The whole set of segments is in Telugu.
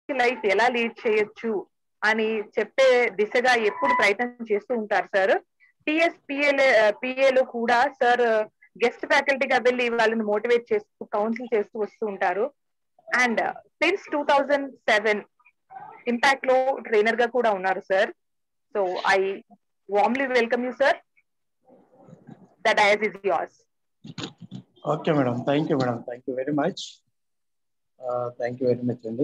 లైఫ్ ఎలా లీడ్ చేయొచ్చు అని చెప్పే దిశగా ఎప్పుడు ప్రయత్నం చేస్తూ ఉంటారు సార్ టిఎస్ పిఏలో కూడా సార్ గెస్ట్ ఫ్యాకల్టీగా వెళ్ళి వాళ్ళని మోటివేట్ చేస్తూ కౌన్సిల్ చేస్తూ వస్తూ ఉంటారు and since two thousand seven impact లో ట్రైనర్ గా కూడా ఉన్నారు sir so I warmly welcome you sir the dais is yours okay madam thank you madam thank you very much thank you very much అండి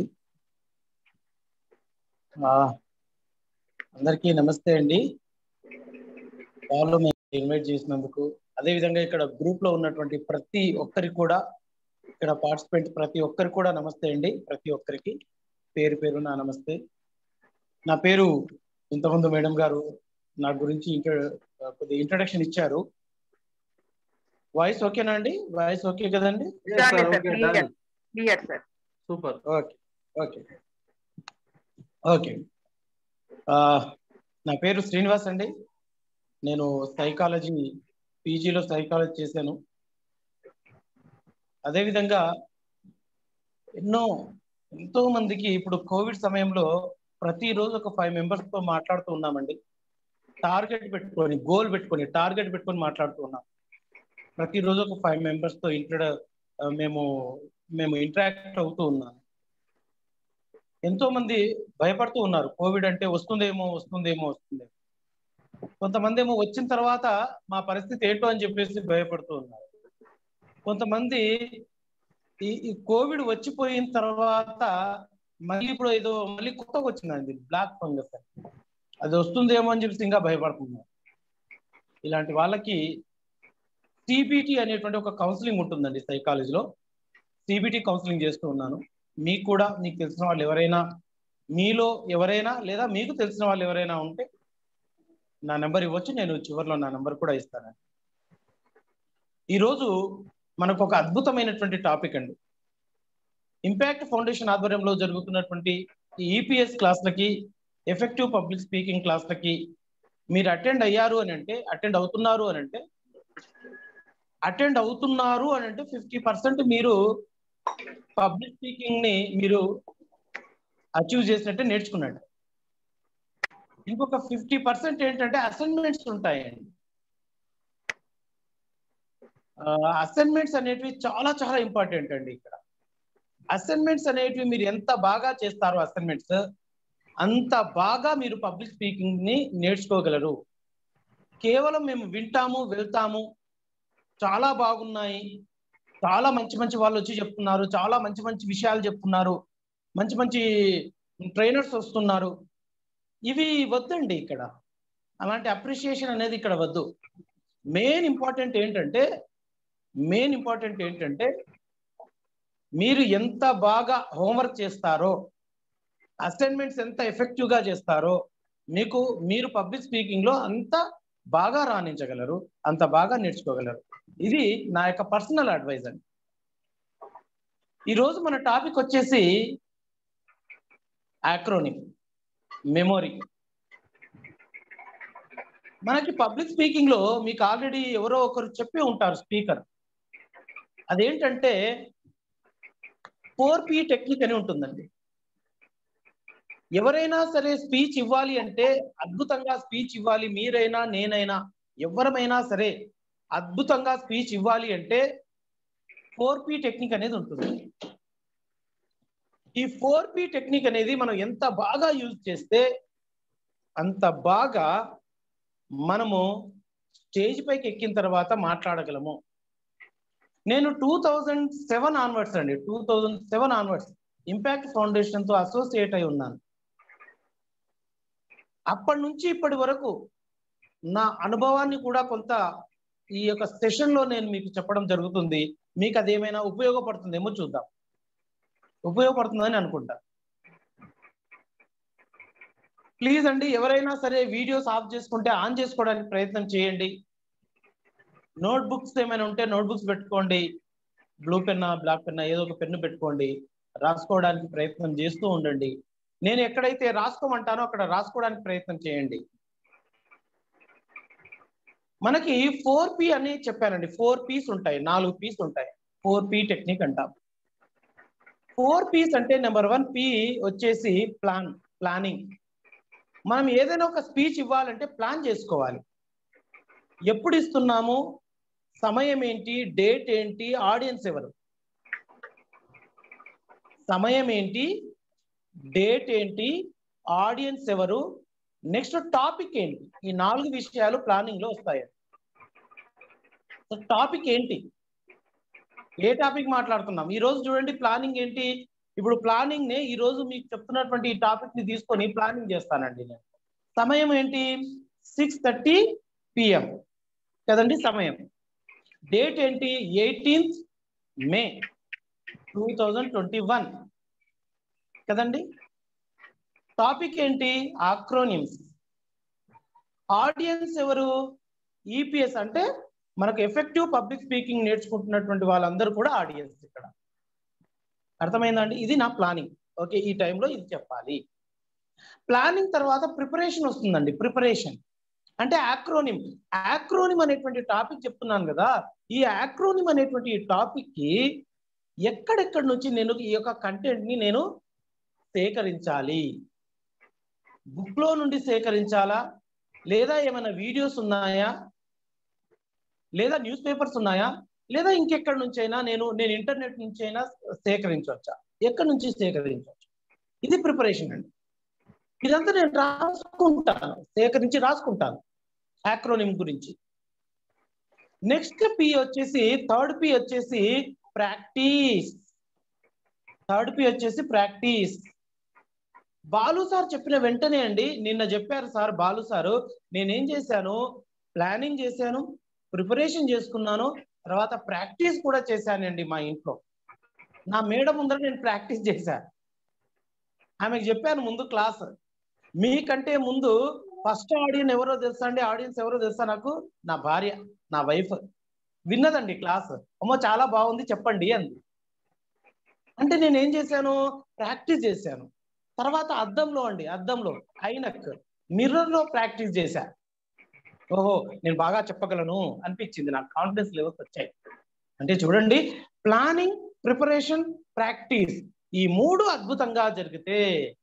అందరికీ నమస్తే అండి వాళ్ళు మేము ఇన్వైట్ చేసినందుకు అదేవిధంగా ఇక్కడ గ్రూప్ లో ఉన్నటువంటి ప్రతి ఒక్కరికి కూడా ఇక్కడ పార్టిసిపెంట్ ప్రతి ఒక్కరికి కూడా నమస్తే అండి ప్రతి ఒక్కరికి పేరు పేరు నా నమస్తే నా పేరు ఇంతకుముందు మేడం గారు నా గురించి ఇంట్రో కొద్దిగా ఇంట్రడక్షన్ ఇచ్చారు వాయిస్ ఓకేనా అండి వాయిస్ ఓకే కదండి clear sir super okay okay okay నా పేరు శ్రీనివాస్ అండి నేను సైకాలజీ పీజీలో సైకాలజీ చేశాను అదేవిధంగా ఎన్నో ఎంతో మందికి ఇప్పుడు కోవిడ్ సమయంలో ప్రతిరోజు ఒక ఫైవ్ మెంబర్స్ తో మాట్లాడుతూ ఉన్నామండి టార్గెట్ పెట్టుకొని గోల్ పెట్టుకొని టార్గెట్ పెట్టుకొని మాట్లాడుతూ ఉన్నాం ప్రతిరోజు ఒక ఫైవ్ మెంబర్స్ తో ఇంట్రడ మేము మేము ఇంటరాక్ట్ అవుతూ ఉన్నాం ఎంతో మంది భయపడుతూ ఉన్నారు కోవిడ్ అంటే వస్తుందేమో వస్తుందేమో వస్తుందేమో కొంతమంది ఏమో వచ్చిన తర్వాత మా పరిస్థితి ఏంటో అని చెప్పేసి భయపడుతూ ఉన్నారు కొంతమంది ఈ ఈ కోవిడ్ వచ్చిపోయిన తర్వాత మళ్ళీ ఇప్పుడు ఏదో మళ్ళీ కొత్తగా వచ్చిందండి బ్లాక్ ఫంగస్ అది వస్తుందేమో అని చెప్పేసి ఇంకా భయపడుతున్నారు ఇలాంటి వాళ్ళకి సిబిటి అనేటువంటి ఒక కౌన్సిలింగ్ ఉంటుందండి సైకాలజీలో సిబిటి కౌన్సిలింగ్ చేస్తూ ఉన్నాను మీకు కూడా మీకు తెలిసిన వాళ్ళు ఎవరైనా మీలో ఎవరైనా లేదా మీకు తెలిసిన వాళ్ళు ఎవరైనా ఉంటే నా నెంబర్ ఇవ్వచ్చు నేను చివరిలో నా నెంబర్ కూడా ఇస్తాను ఈరోజు మనకు ఒక అద్భుతమైనటువంటి టాపిక్ అండి ఇంపాక్ట్ ఫౌండేషన్ ఆధ్వర్యంలో జరుగుతున్నటువంటి ఈపీఎస్ క్లాసులకి ఎఫెక్టివ్ పబ్లిక్ స్పీకింగ్ క్లాసులకి మీరు అటెండ్ అయ్యారు అని అంటే అటెండ్ అవుతున్నారు అని అంటే అటెండ్ అవుతున్నారు అని అంటే ఫిఫ్టీ పర్సెంట్ మీరు పబ్లిక్ స్పీకింగ్ ని మీరు అచీవ్ చేసినట్టే నేర్చుకున్నట్టు ఇంకొక ఫిఫ్టీ పర్సెంట్ ఏంటంటే అసైన్మెంట్స్ ఉంటాయండి అసైన్మెంట్స్ అనేటివి చాలా చాలా ఇంపార్టెంట్ అండి ఇక్కడ అసైన్మెంట్స్ అనేటివి మీరు ఎంత బాగా చేస్తారో అసైన్మెంట్స్ అంత బాగా మీరు పబ్లిక్ స్పీకింగ్ ని నేర్చుకోగలరు కేవలం మేము వింటాము వెళ్తాము చాలా బాగున్నాయి చాలా మంచి మంచి వాళ్ళు వచ్చి చెప్తున్నారు చాలా మంచి మంచి విషయాలు చెప్తున్నారు మంచి మంచి ట్రైనర్స్ వస్తున్నారు ఇవి వద్దండి ఇక్కడ అలాంటి అప్రిషియేషన్ అనేది ఇక్కడ వద్దు మెయిన్ ఇంపార్టెంట్ ఏంటంటే మెయిన్ ఇంపార్టెంట్ ఏంటంటే మీరు ఎంత బాగా హోంవర్క్ చేస్తారో అసైన్మెంట్స్ ఎంత ఎఫెక్టివ్ గా చేస్తారో మీకు మీరు పబ్లిక్ స్పీకింగ్ లో అంత బాగా రాణించగలరు అంత బాగా నేర్చుకోగలరు ఇది నా యొక్క పర్సనల్ అడ్వైజ్ అండి ఈరోజు మన టాపిక్ వచ్చేసి ఆక్రోనిమ్ మెమొరీ మనకి పబ్లిక్ స్పీకింగ్ లో మీకు ఆల్రెడీ ఎవరో ఒకరు చెప్పి ఉంటారు స్పీకర్ అదేంటంటే ఫోర్ పి టెక్నిక్ అని ఉంటుందండి ఎవరైనా సరే స్పీచ్ ఇవ్వాలి అంటే అద్భుతంగా స్పీచ్ ఇవ్వాలి మీరైనా నేనైనా ఎవరమైనా సరే అద్భుతంగా స్పీచ్ ఇవ్వాలి అంటే ఫోర్ పి టెక్నిక్ అనేది ఉంటుంది ఈ ఫోర్ పి టెక్నిక్ అనేది మనం ఎంత బాగా యూజ్ చేస్తే అంత బాగా మనము స్టేజ్ పైకి ఎక్కిన తర్వాత మాట్లాడగలము నేను టూ థౌజండ్ సెవెన్ ఆన్వర్డ్స్ అండి two thousand seven onwards impact foundation తో అసోసియేట్ అయి ఉన్నాను అప్పటి నుంచి ఇప్పటి వరకు నా అనుభవాన్ని కూడా కొంత ఈ యొక్క సెషన్ లో నేను మీకు చెప్పడం జరుగుతుంది మీకు అదేమైనా ఉపయోగపడుతుందేమో చూద్దాం ఉపయోగపడుతుందని అనుకుంటా ప్లీజ్ అండి ఎవరైనా సరే వీడియోస్ ఆఫ్ చేసుకుంటే ఆన్ చేసుకోవడానికి ప్రయత్నం చేయండి నోట్ బుక్స్ ఏమైనా ఉంటే నోట్ బుక్స్ పెట్టుకోండి బ్లూ పెన్నా బ్లాక్ పెన్నా ఏదో ఒక పెన్ను పెట్టుకోండి రాసుకోవడానికి ప్రయత్నం చేస్తూ ఉండండి నేను ఎక్కడైతే రాసుకోమంటానో అక్కడ రాసుకోవడానికి ప్రయత్నం చేయండి మనకి ఫోర్ పి అని చెప్పానండి ఫోర్ పీస్ ఉంటాయి నాలుగు పీస్ ఉంటాయి ఫోర్ పి టెక్నిక్ అంటాం ఫోర్ పీస్ అంటే నెంబర్ వన్ పి వచ్చేసి ప్లాన్ ప్లానింగ్ మనం ఏదైనా ఒక స్పీచ్ ఇవ్వాలంటే ప్లాన్ చేసుకోవాలి ఎప్పుడు ఇస్తున్నాము సమయం ఏంటి డేట్ ఏంటి ఆడియన్స్ ఎవరు సమయం ఏంటి డేట్ ఏంటి ఆడియన్స్ ఎవరు నెక్స్ట్ టాపిక్ ఏంటి ఈ నాలుగు విషయాలు ప్లానింగ్ లో వస్తాయి టాపిక్ ఏంటి ఏ టాపిక్ మాట్లాడుతున్నాం ఈ రోజు చూడండి ప్లానింగ్ ఏంటి ఇప్పుడు ప్లానింగ్ ని ఈ రోజు మీకు చెప్తున్నటువంటి ఈ టాపిక్ ని తీసుకొని ప్లానింగ్ చేస్తానండి నేను సమయం ఏంటి సిక్స్ థర్టీ పిఎం కదండి సమయం డేట్ ఏంటి eighteenth May two thousand twenty one కదండి టాపిక్ ఏంటి ఆక్రోనిమ్స్ ఆడియన్స్ ఎవరు ఈపీఎస్ అంటే మనకు ఎఫెక్టివ్ పబ్లిక్ స్పీకింగ్ నేర్చుకుంటున్నటువంటి వాళ్ళందరూ కూడా ఆడియన్స్ ఇక్కడ అర్థమైందండి ఇది నా ప్లానింగ్ ఓకే ఈ టైంలో ఇది చెప్పాలి ప్లానింగ్ తర్వాత ప్రిపరేషన్ వస్తుందండి ప్రిపరేషన్ అంటే ఆక్రోనిమ్ ఆక్రోనిమ్ అనేటువంటి టాపిక్ చెప్తున్నాను కదా ఈ ఆక్రోనిమ్ అనేటువంటి ఈ టాపిక్ కి ఎక్కడెక్కడి నుంచి నేను ఈ యొక్క కంటెంట్ ని నేను సేకరించాలి బుక్ లో నుండి సేకరించాలా లేదా ఏమైనా వీడియోస్ ఉన్నాయా లేదా న్యూస్ పేపర్స్ ఉన్నాయా లేదా ఇంకెక్కడి నుంచి అయినా నేను నేను ఇంటర్నెట్ నుంచి అయినా సేకరించవచ్చా ఎక్కడి నుంచి సేకరించవచ్చు ఇది ప్రిపరేషన్ అండి ఇదంతా నేను రాసుకుంటాను సేకరించి రాసుకుంటాను యాక్రోనిమ్ గురించి నెక్స్ట్ పి వచ్చేసి థర్డ్ పి వచ్చేసి ప్రాక్టీస్ థర్డ్ పి వచ్చేసి ప్రాక్టీస్ బాలు సార్ చెప్పిన వెంటనే అండి నిన్న చెప్పారు సార్ బాలు సారు నేనేం చేశాను ప్లానింగ్ చేశాను ప్రిపరేషన్ చేసుకున్నాను తర్వాత ప్రాక్టీస్ కూడా చేశానండి మా ఇంట్లో నా మేడ ముందర నేను ప్రాక్టీస్ చేశాను ఆమెకు చెప్పాను ముందు క్లాస్ మీకంటే ముందు ఫస్ట్ ఆడియన్ ఎవరో తెలుసా అండి ఆడియన్స్ ఎవరో తెలుసా నాకు నా భార్య నా వైఫ్ విన్నదండి క్లాస్ అమ్మో చాలా బాగుంది చెప్పండి అంది అంటే నేను ఏం చేశాను ప్రాక్టీస్ చేశాను తర్వాత అద్దంలో అండి అద్దంలో ఐనక్ మిర్రర్ లో ప్రాక్టీస్ చేశా ఓహో నేను బాగా చెప్పగలను అనిపించింది నాకు కాన్ఫిడెన్స్ లెవెల్స్ వచ్చాయి అంటే చూడండి ప్లానింగ్ ప్రిపరేషన్ ప్రాక్టీస్ ఈ మూడు అద్భుతంగా జరిగితే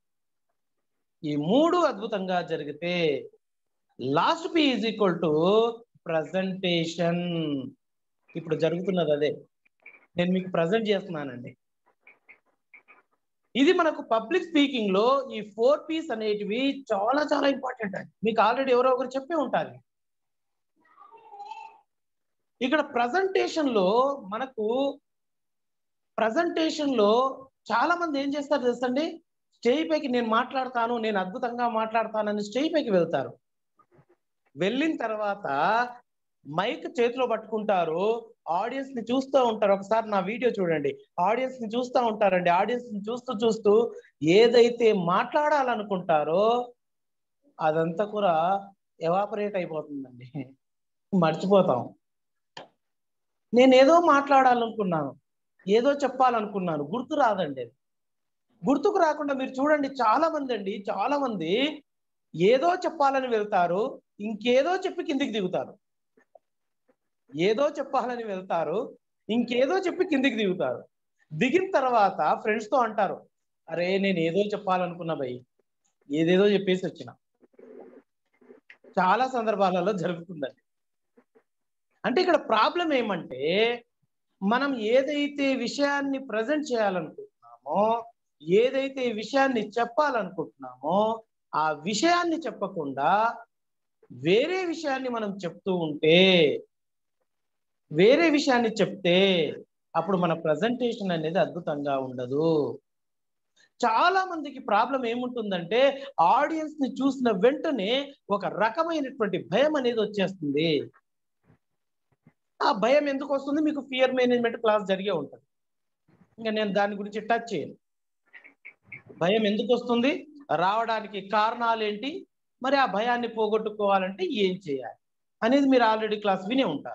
ఈ మూడు అద్భుతంగా జరిగితే last P is equal to presentation ఇప్పుడు జరుగుతున్నది అదే నేను మీకు ప్రజెంట్ చేస్తున్నానండి ఇది మనకు పబ్లిక్ స్పీకింగ్ లో ఈ ఫోర్ పీస్ అనేటివి చాలా చాలా ఇంపార్టెంట్ అండి మీకు ఆల్రెడీ ఎవరో ఒకరు చెప్పే ఉంటారు ఇక్కడ ప్రజెంటేషన్ లో మనకు ప్రజెంటేషన్ లో చాలా మంది ఏం చేస్తారు తెలుసండి స్టేజ్ పైకి నేను మాట్లాడతాను నేను అద్భుతంగా మాట్లాడతానని స్టేజ్ పైకి వెళ్తారు వెళ్ళిన తర్వాత మైక్ చేతిలో పట్టుకుంటారు ఆడియన్స్ ని చూస్తూ ఉంటారు ఒకసారి నా వీడియో చూడండి ఆడియన్స్ ని చూస్తూ ఉంటారండి ఆడియన్స్ ని చూస్తూ చూస్తూ ఏదైతే మాట్లాడాలనుకుంటారో అదంతా కూడా ఎవాపరేట్ అయిపోతుందండి మర్చిపోతాం నేను ఏదో మాట్లాడాలనుకున్నాను ఏదో చెప్పాలనుకున్నాను గుర్తు రాదండి అది గుర్తుకు రాకుండా మీరు చూడండి చాలా మంది అండి చాలా మంది ఏదో చెప్పాలని వెళ్తారు ఇంకేదో చెప్పి కిందికి దిగుతారు ఏదో చెప్పాలని వెళ్తారు ఇంకేదో చెప్పి కిందికి దిగుతారు దిగిన తర్వాత ఫ్రెండ్స్ తో అంటారు అరే నేను ఏదో చెప్పాలనుకున్నా భయ్ ఏదేదో చెప్పేసి వచ్చిన చాలా సందర్భాలలో జరుగుతుందండి అంటే ఇక్కడ ప్రాబ్లం ఏమంటే మనం ఏదైతే విషయాన్ని ప్రజెంట్ చేయాలనుకుంటున్నామో ఏదైతే విషయాన్ని చెప్పాలనుకుంటున్నామో ఆ విషయాన్ని చెప్పకుండా వేరే విషయాన్ని మనం చెప్తూ ఉంటే వేరే విషయాన్ని చెప్తే అప్పుడు మన ప్రజెంటేషన్ అనేది అద్భుతంగా ఉండదు చాలా మందికి ప్రాబ్లం ఏముంటుందంటే ఆడియన్స్ ని చూసిన వెంటనే ఒక రకమైనటువంటి భయం అనేది వచ్చేస్తుంది ఆ భయం ఎందుకు వస్తుంది మీకు ఫియర్ మేనేజ్మెంట్ క్లాస్ జరిగే ఉంటుంది ఇంకా నేను దాని గురించి టచ్ చేయను భయం ఎందుకు వస్తుంది రావడానికి కారణాలు ఏంటి మరి ఆ భయాన్ని పోగొట్టుకోవాలంటే ఏం చేయాలి అనేది మీరు ఆల్రెడీ క్లాస్ వినే ఉంటారు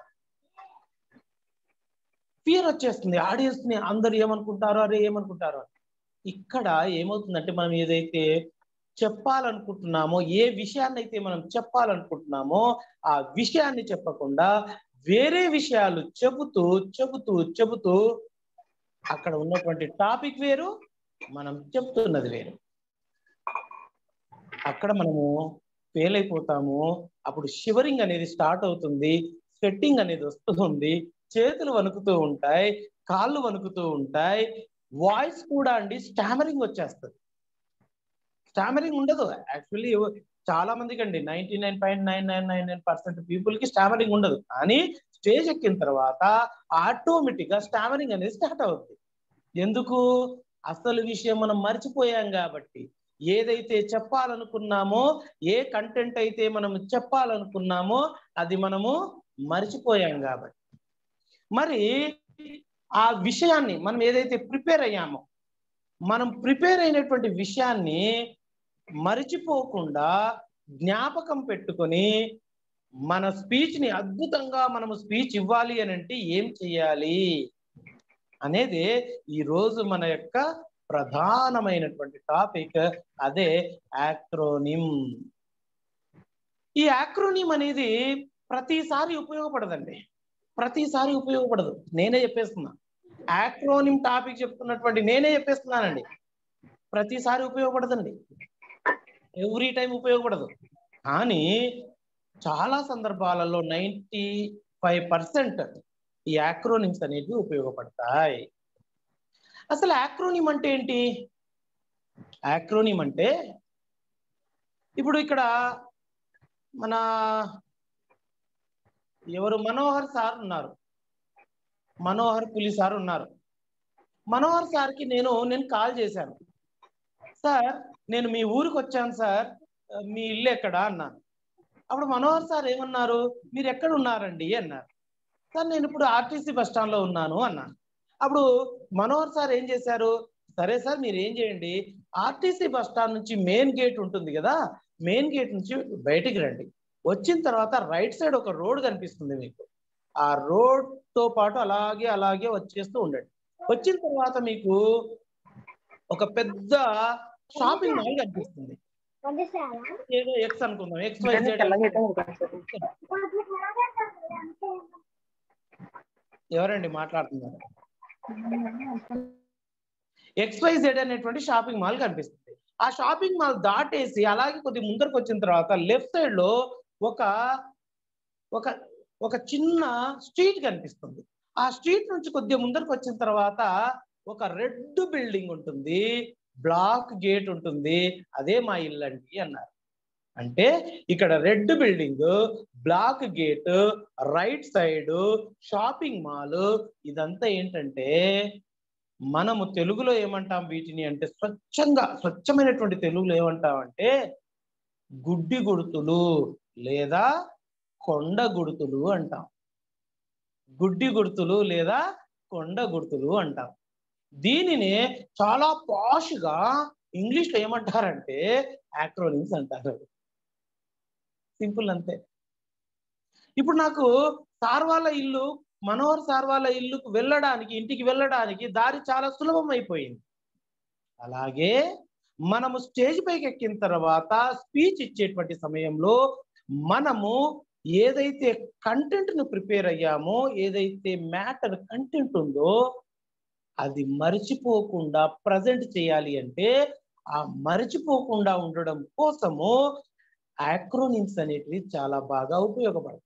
ఫియర్ వచ్చేస్తుంది ఆడియన్స్ ని అందరు ఏమనుకుంటారో అరే ఏమనుకుంటారో ఇక్కడ ఏమవుతుందంటే మనం ఏదైతే చెప్పాలనుకుంటున్నామో ఏ విషయాన్ని అయితే మనం చెప్పాలనుకుంటున్నామో ఆ విషయాన్ని చెప్పకుండా వేరే విషయాలు చెబుతూ చెబుతూ చెబుతూ అక్కడ ఉన్నటువంటి టాపిక్ వేరు మనం చెప్తున్నది వేరు అక్కడ మనము ఫెయిల్ అయిపోతాము అప్పుడు షివరింగ్ అనేది స్టార్ట్ అవుతుంది స్వెట్టింగ్ అనేది వస్తుంది చేతులు వణుకుతూ ఉంటాయి కాళ్ళు వణుకుతూ ఉంటాయి వాయిస్ కూడా అండి స్టామరింగ్ వచ్చేస్తుంది స్టామరింగ్ ఉండదు యాక్చువల్లీ చాలా మందికి అండి ninety nine point nine nine nine nine percent people కి స్టామరింగ్ ఉండదు కానీ స్టేజ్ ఎక్కిన తర్వాత ఆటోమేటిక్ గా స్టామరింగ్ అనేది స్టార్ట్ అవుతుంది ఎందుకు అసలు విషయం మనం మర్చిపోయాం కాబట్టి ఏదైతే చెప్పాలనుకున్నామో ఏ కంటెంట్ అయితే మనం చెప్పాలనుకున్నామో అది మనము మర్చిపోయాం కాబట్టి మరి ఆ విషయాన్ని మనం ఏదైతే ప్రిపేర్ అయ్యామో మనం ప్రిపేర్ అయినటువంటి విషయాన్ని మరిచిపోకుండా జ్ఞాపకం పెట్టుకొని మన స్పీచ్ ని అద్భుతంగా మనము స్పీచ్ ఇవ్వాలి అని అంటే ఏం చెయ్యాలి అనేది ఈ రోజు మన యొక్క ప్రధానమైనటువంటి టాపిక్ అదే యాక్రోనిమ్ ఈ యాక్రోనిమ్ అనేది ప్రతిసారి ఉపయోగపడదండి ప్రతిసారి ఉపయోగపడదు నేనే చెప్పేస్తున్నా యాక్రోనిమ్ టాపిక్ చెప్తున్నటువంటి నేనే చెప్పేస్తున్నానండి ప్రతిసారి ఉపయోగపడదండి ఎవ్రీ టైం ఉపయోగపడదు కానీ చాలా సందర్భాలలో నైంటీ ఫైవ్ పర్సెంట్ ఈ యాక్రోనిమ్స్ అనేవి ఉపయోగపడతాయి అసలు యాక్రోనిమ్ అంటే ఏంటి యాక్రోనిమ్ అంటే ఇప్పుడు ఇక్కడ మన ఎవరు మనోహర్ సార్ ఉన్నారు మనోహర్ పులి సార్ ఉన్నారు మనోహర్ సార్కి నేను నేను కాల్ చేశాను సార్ నేను మీ ఊరికి వచ్చాను సార్ మీ ఇల్లు ఎక్కడ అన్నాను అప్పుడు మనోహర్ సార్ ఏమన్నారు మీరు ఎక్కడ ఉన్నారండి అన్నారు సార్ నేను ఇప్పుడు ఆర్టీసీ బస్ స్టాండ్ లో ఉన్నాను అన్నాను అప్పుడు మనోహర్ సార్ ఏం చేశారు సరే సార్ మీరు ఏం చేయండి ఆర్టీసీ బస్ స్టాండ్ నుంచి మెయిన్ గేట్ ఉంటుంది కదా మెయిన్ గేట్ నుంచి బయటికి రండి వచ్చిన తర్వాత రైట్ సైడ్ ఒక రోడ్ కనిపిస్తుంది మీకు ఆ రోడ్ తో పాటు అలాగే అలాగే వచ్చేస్తూ ఉండండి వచ్చిన తర్వాత మీకు ఒక పెద్ద షాపింగ్ మాల్ కనిపిస్తుంది ఏదో ఎక్స్ అనుకుందాం ఎక్స్ వై జెడ్ ఎవరండి మాట్లాడుతున్నారు ఎక్స్ వై జెడ్ అనేటువంటి షాపింగ్ మాల్ కనిపిస్తుంది ఆ షాపింగ్ మాల్ దాటేసి అలాగే కొద్ది ముందరకు వచ్చిన తర్వాత లెఫ్ట్ సైడ్ లో ఒక ఒక ఒక చిన్న స్ట్రీట్ కనిపిస్తుంది ఆ స్ట్రీట్ నుంచి కొద్దిగా ముందరకు వచ్చిన తర్వాత ఒక రెడ్ బిల్డింగ్ ఉంటుంది బ్లాక్ గేట్ ఉంటుంది అదే మా ఇల్లు అండి అన్నారు అంటే ఇక్కడ red building black gate right side shopping mall ఇదంతా ఏంటంటే మనము తెలుగులో ఏమంటాం వీటిని అంటే స్వచ్ఛంగా స్వచ్ఛమైనటువంటి తెలుగులో ఏమంటాం అంటే గుడ్డి గుడుతులు లేదా కొండ గుడుతులు అంటాం గుడ్డి గుర్తులు లేదా కొండ గుర్తులు అంటాం దీనిని చాలా పాష్గా ఇంగ్లీష్ లో ఏమంటారంటే యాక్రోనిమ్స్ అంటారు సింపుల్ అంతే ఇప్పుడు నాకు సార్ వాళ్ళ ఇల్లు మనోహర్ సార్ వాళ్ళ ఇల్లుకు వెళ్ళడానికి ఇంటికి వెళ్ళడానికి దారి చాలా సులభం అయిపోయింది అలాగే మనము స్టేజ్ పైకి ఎక్కిన తర్వాత స్పీచ్ ఇచ్చేటువంటి సమయంలో మనము ఏదైతే కంటెంట్ ను ప్రిపేర్ అయ్యామో ఏదైతే మ్యాటర్ కంటెంట్ ఉందో అది మరిచిపోకుండా ప్రజెంట్ చేయాలి అంటే ఆ మరిచిపోకుండా ఉండడం కోసము యాక్రోనిమ్స్ అనేటివి చాలా బాగా ఉపయోగపడతాయి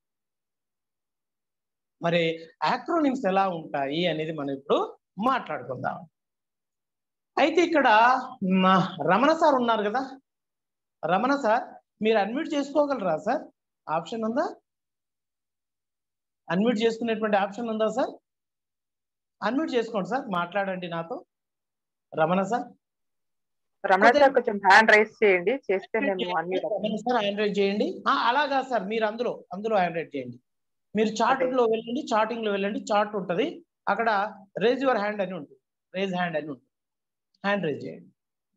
మరి యాక్రోనిమ్స్ ఎలా ఉంటాయి అనేది మనం ఇప్పుడు మాట్లాడుకుందాం అయితే ఇక్కడ మా రమణ సార్ ఉన్నారు కదా రమణ సార్ మీరు అన్మ్యూట్ చేసుకోగలరా సార్ ఆప్షన్ ఉందా అన్మ్యూట్ చేసుకునేటువంటి ఆప్షన్ ఉందా సార్ అన్మ్యూట్ చేసుకోండి సార్ మాట్లాడండి నాతో రమణ సార్ రమణ సార్ కొంచెం హ్యాండ్ రైస్ చేయండి చేస్తే మేము అన్ని రమణ సార్ హ్యాండ్ రైజ్ చేయండి ఆ, అలాగా సార్ మీరు అందులో అందులో హ్యాండ్ రైజ్ చేయండి మీరు చార్టింగ్ లో వెళ్ళండి చార్టింగ్ లో వెళ్ళండి చార్ట్ ఉంటది అక్కడ రేజ్ యువర్ హ్యాండ్ అని ఉంటుంది రేజ్ హ్యాండ్ అని ఉంటుంది హ్యాండ్ రైజ్ చేయండి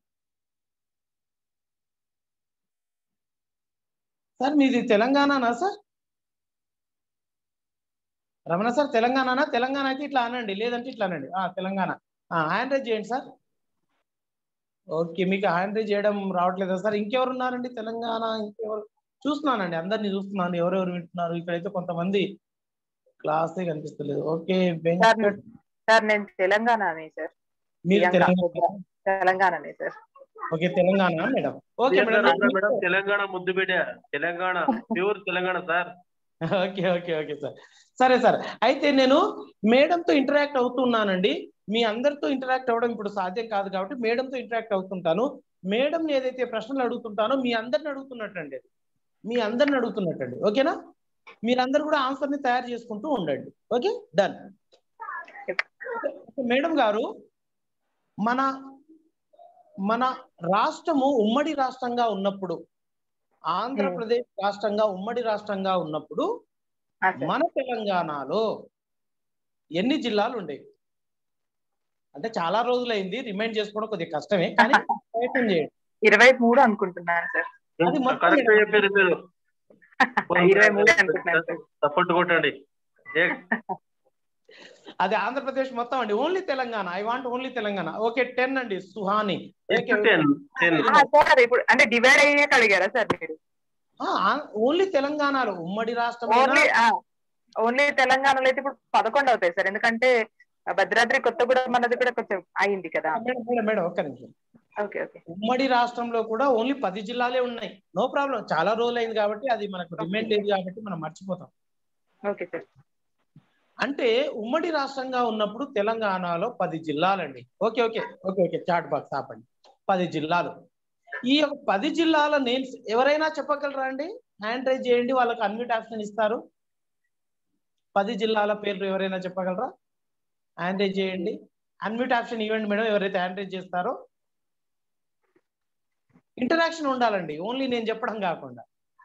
సార్ మీది తెలంగాణనా సార్ రమణ సార్ తెలంగాణనా తెలంగాణ అయితే ఇట్లా అనండి లేదంటే ఇట్లా అనండి ఆ తెలంగాణ హ్యాండ్ రైజ్ చేయండి సార్ ఓకే మీకు హ్యాండ్ రైజ్ చేయడం రావట్లేదా సార్ ఇంకెవరు ఉన్నారండి తెలంగాణ ఇంకెవరు చూస్తున్నానండి అందరినీ చూస్తున్నాను ఎవరెవరు వింటున్నారు ఇక్కడైతే కొంతమంది క్లాసే కనిపిస్తలేదు ఓకే వెంకట్ సార్ నేను తెలంగాణనే సార్ మీరు ప్రియాంక. తెలంగాణ తెలంగాణనే sir okay Telangana madam okay madam madam madam Telangana ముద్దు బిడ్డ Telangana pure Telangana sir okay okay okay sir సరే సార్ అయితే నేను మేడంతో ఇంటరాక్ట్ అవుతున్నానండి మీ అందరితో ఇంటరాక్ట్ అవ్వడం ఇప్పుడు సాధ్యం కాదు కాబట్టి మేడంతో ఇంటరాక్ట్ అవుతుంటాను మేడం ఏదైతే ప్రశ్నలు అడుగుతుంటానో మీ అందరిని అడుగుతున్నట్టండి అది. మీ అందరిని అడుగుతున్నట్టండి ఓకేనా మీరందరూ కూడా ఆన్సర్ ని తయారు చేసుకుంటూ ఉండండి ఓకే డన్ మేడం గారు మన మన రాష్ట్రము ఉమ్మడి రాష్ట్రంగా ఉన్నప్పుడు ఆంధ్రప్రదేశ్ రాష్ట్రంగా ఉమ్మడి రాష్ట్రంగా ఉన్నప్పుడు ఆ, సార్. మన తెలంగాణలో ఎన్ని జిల్లాలు ఉండేవి అంటే చాలా రోజులైంది రిమైండ్ చేసుకోవడం కొద్దిగా కష్టమే కానీ ప్రయత్నం చేయండి ఇరవై మూడు అనుకుంటున్నాను సార్ అది మొత్తం కరెక్ట్ మేడం. చెప్పారు మీరు ఇరవై మూడు అనుకుంటున్నాను సార్ సపోర్ట్ కొట్టండి ఏ, అది ఆంధ్రప్రదేశ్ మొత్తం అండి only Telangana I want only Telangana okay ten అండి సుహాని ఓకే టెన్ టెన్ ఆ, సార్ ఇప్పుడు అంటే డివైడ్ అయ్యాక అడిగారా సార్ మీరు ఓన్లీ తెలంగాణలో ఉమ్మడి రాష్ట్రం ఓన్లీ ఓన్లీ తెలంగాణలో అయితే ఇప్పుడు పదకొండు అవుతాయి సార్ ఎందుకంటే భద్రాద్రి కొత్తగూడెం అన్నది కూడా కొంచెం అయింది కదా మేడం మేడం మేడం ఒక్క నిమిషం ఓకే ఓకే ఉమ్మడి రాష్ట్రంలో కూడా ఓన్లీ పది జిల్లాలే ఉన్నాయి నో ప్రాబ్లం చాలా రోజులు అయింది కాబట్టి అది మనకు రిమైండ్ లేదు కాబట్టి మనం మర్చిపోతాం ఓకే సార్ అంటే ఉమ్మడి రాష్ట్రంగా ఉన్నప్పుడు తెలంగాణలో పది జిల్లాలండి okay okay okay okay chat box ఆపండి పది జిల్లాలు ఈ యొక్క పది జిల్లాల నేమ్స్ ఎవరైనా చెప్పగలరా అండి హ్యాండ్ రైజ్ చేయండి వాళ్ళకి అన్మ్యూట్ ఆప్షన్ ఇస్తారు పది జిల్లాల పేర్లు ఎవరైనా చెప్పగలరా హ్యాండ్ రైజ్ చేయండి అన్మ్యూట్ ఆప్షన్ ఇవ్వండి మేడం ఎవరైతే హ్యాండ్ రైజ్ చేస్తారో ఇంటరాక్షన్ ఉండాలండి ఓన్లీ నేను చెప్పడం కాకుండా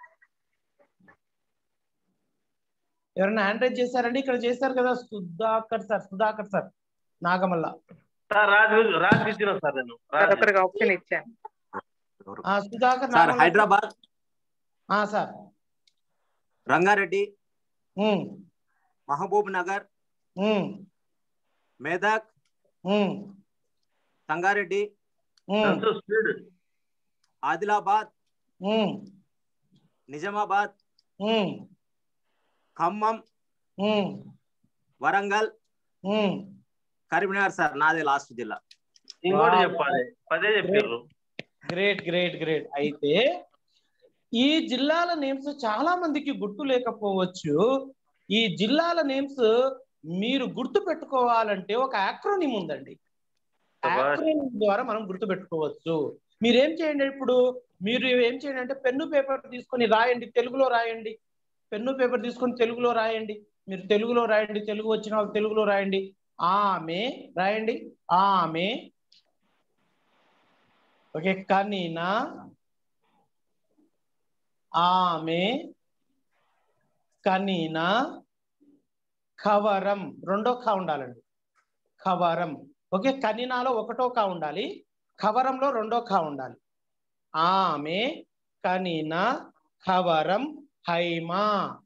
ఎవరైనా హ్యాండ్ రైజ్ చేశారండి ఇక్కడ చేశారు కదా Sudhakar sir Sudhakar sir Nagamalla sir Raj Raj ఇచ్చిన సార్ నేను సార్ రాజ్ ఒకరికి ఆప్షన్ ఇచ్చాను ఆ, సుధాకర్ సార్ నాగమల్ల. హైదరాబాద్ ఆ, సార్ రంగారెడ్డి ఉమ్, మహబూబ్ నగర్ ఉమ్, మేదక్ ఉమ్, సంగారెడ్డి ఉమ్, సంతు స్పీడ్ ఆదిలాబాద్ ఉమ్, నిజామాబాద్ ఉమ్, ఖమ్మం ఉమ్, వరంగల్ ఉమ్. కరీంనగర్ సార్ నాదే లాస్ట్ జిల్లా ఇంకోటి Wow. చెప్పాలి పదే చెప్పారు గ్రేట్ గ్రేట్ గ్రేట్ అయితే ఈ జిల్లాల నేమ్స్ చాలా మందికి గుర్తు లేకపోవచ్చు ఈ జిల్లాల నేమ్స్ మీరు గుర్తు పెట్టుకోవాలంటే ఒక యాక్రోనిమ్ ఉందండి శభాష్. యాక్రోనిమ్ ద్వారా మనం గుర్తు పెట్టుకోవచ్చు మీరు ఏం చేయండి ఇప్పుడు మీరు ఏం చేయండి అంటే పెన్ను పేపర్ తీసుకొని రాయండి తెలుగులో రాయండి పెన్ను పేపర్ తీసుకొని తెలుగులో రాయండి మీరు తెలుగులో రాయండి తెలుగు వచ్చిన వాళ్ళు తెలుగులో రాయండి ఆమె రాయండి ఆమె ఓకే కనీనా ఆమె కనీనా కవరం రెండో కా ఉండాలండి కవరం ఓకే కనీనాలో ఒకటో కా ఉండాలి కవరంలో రెండో కా ఉండాలి ఆమె కనీనా కవరం హైమా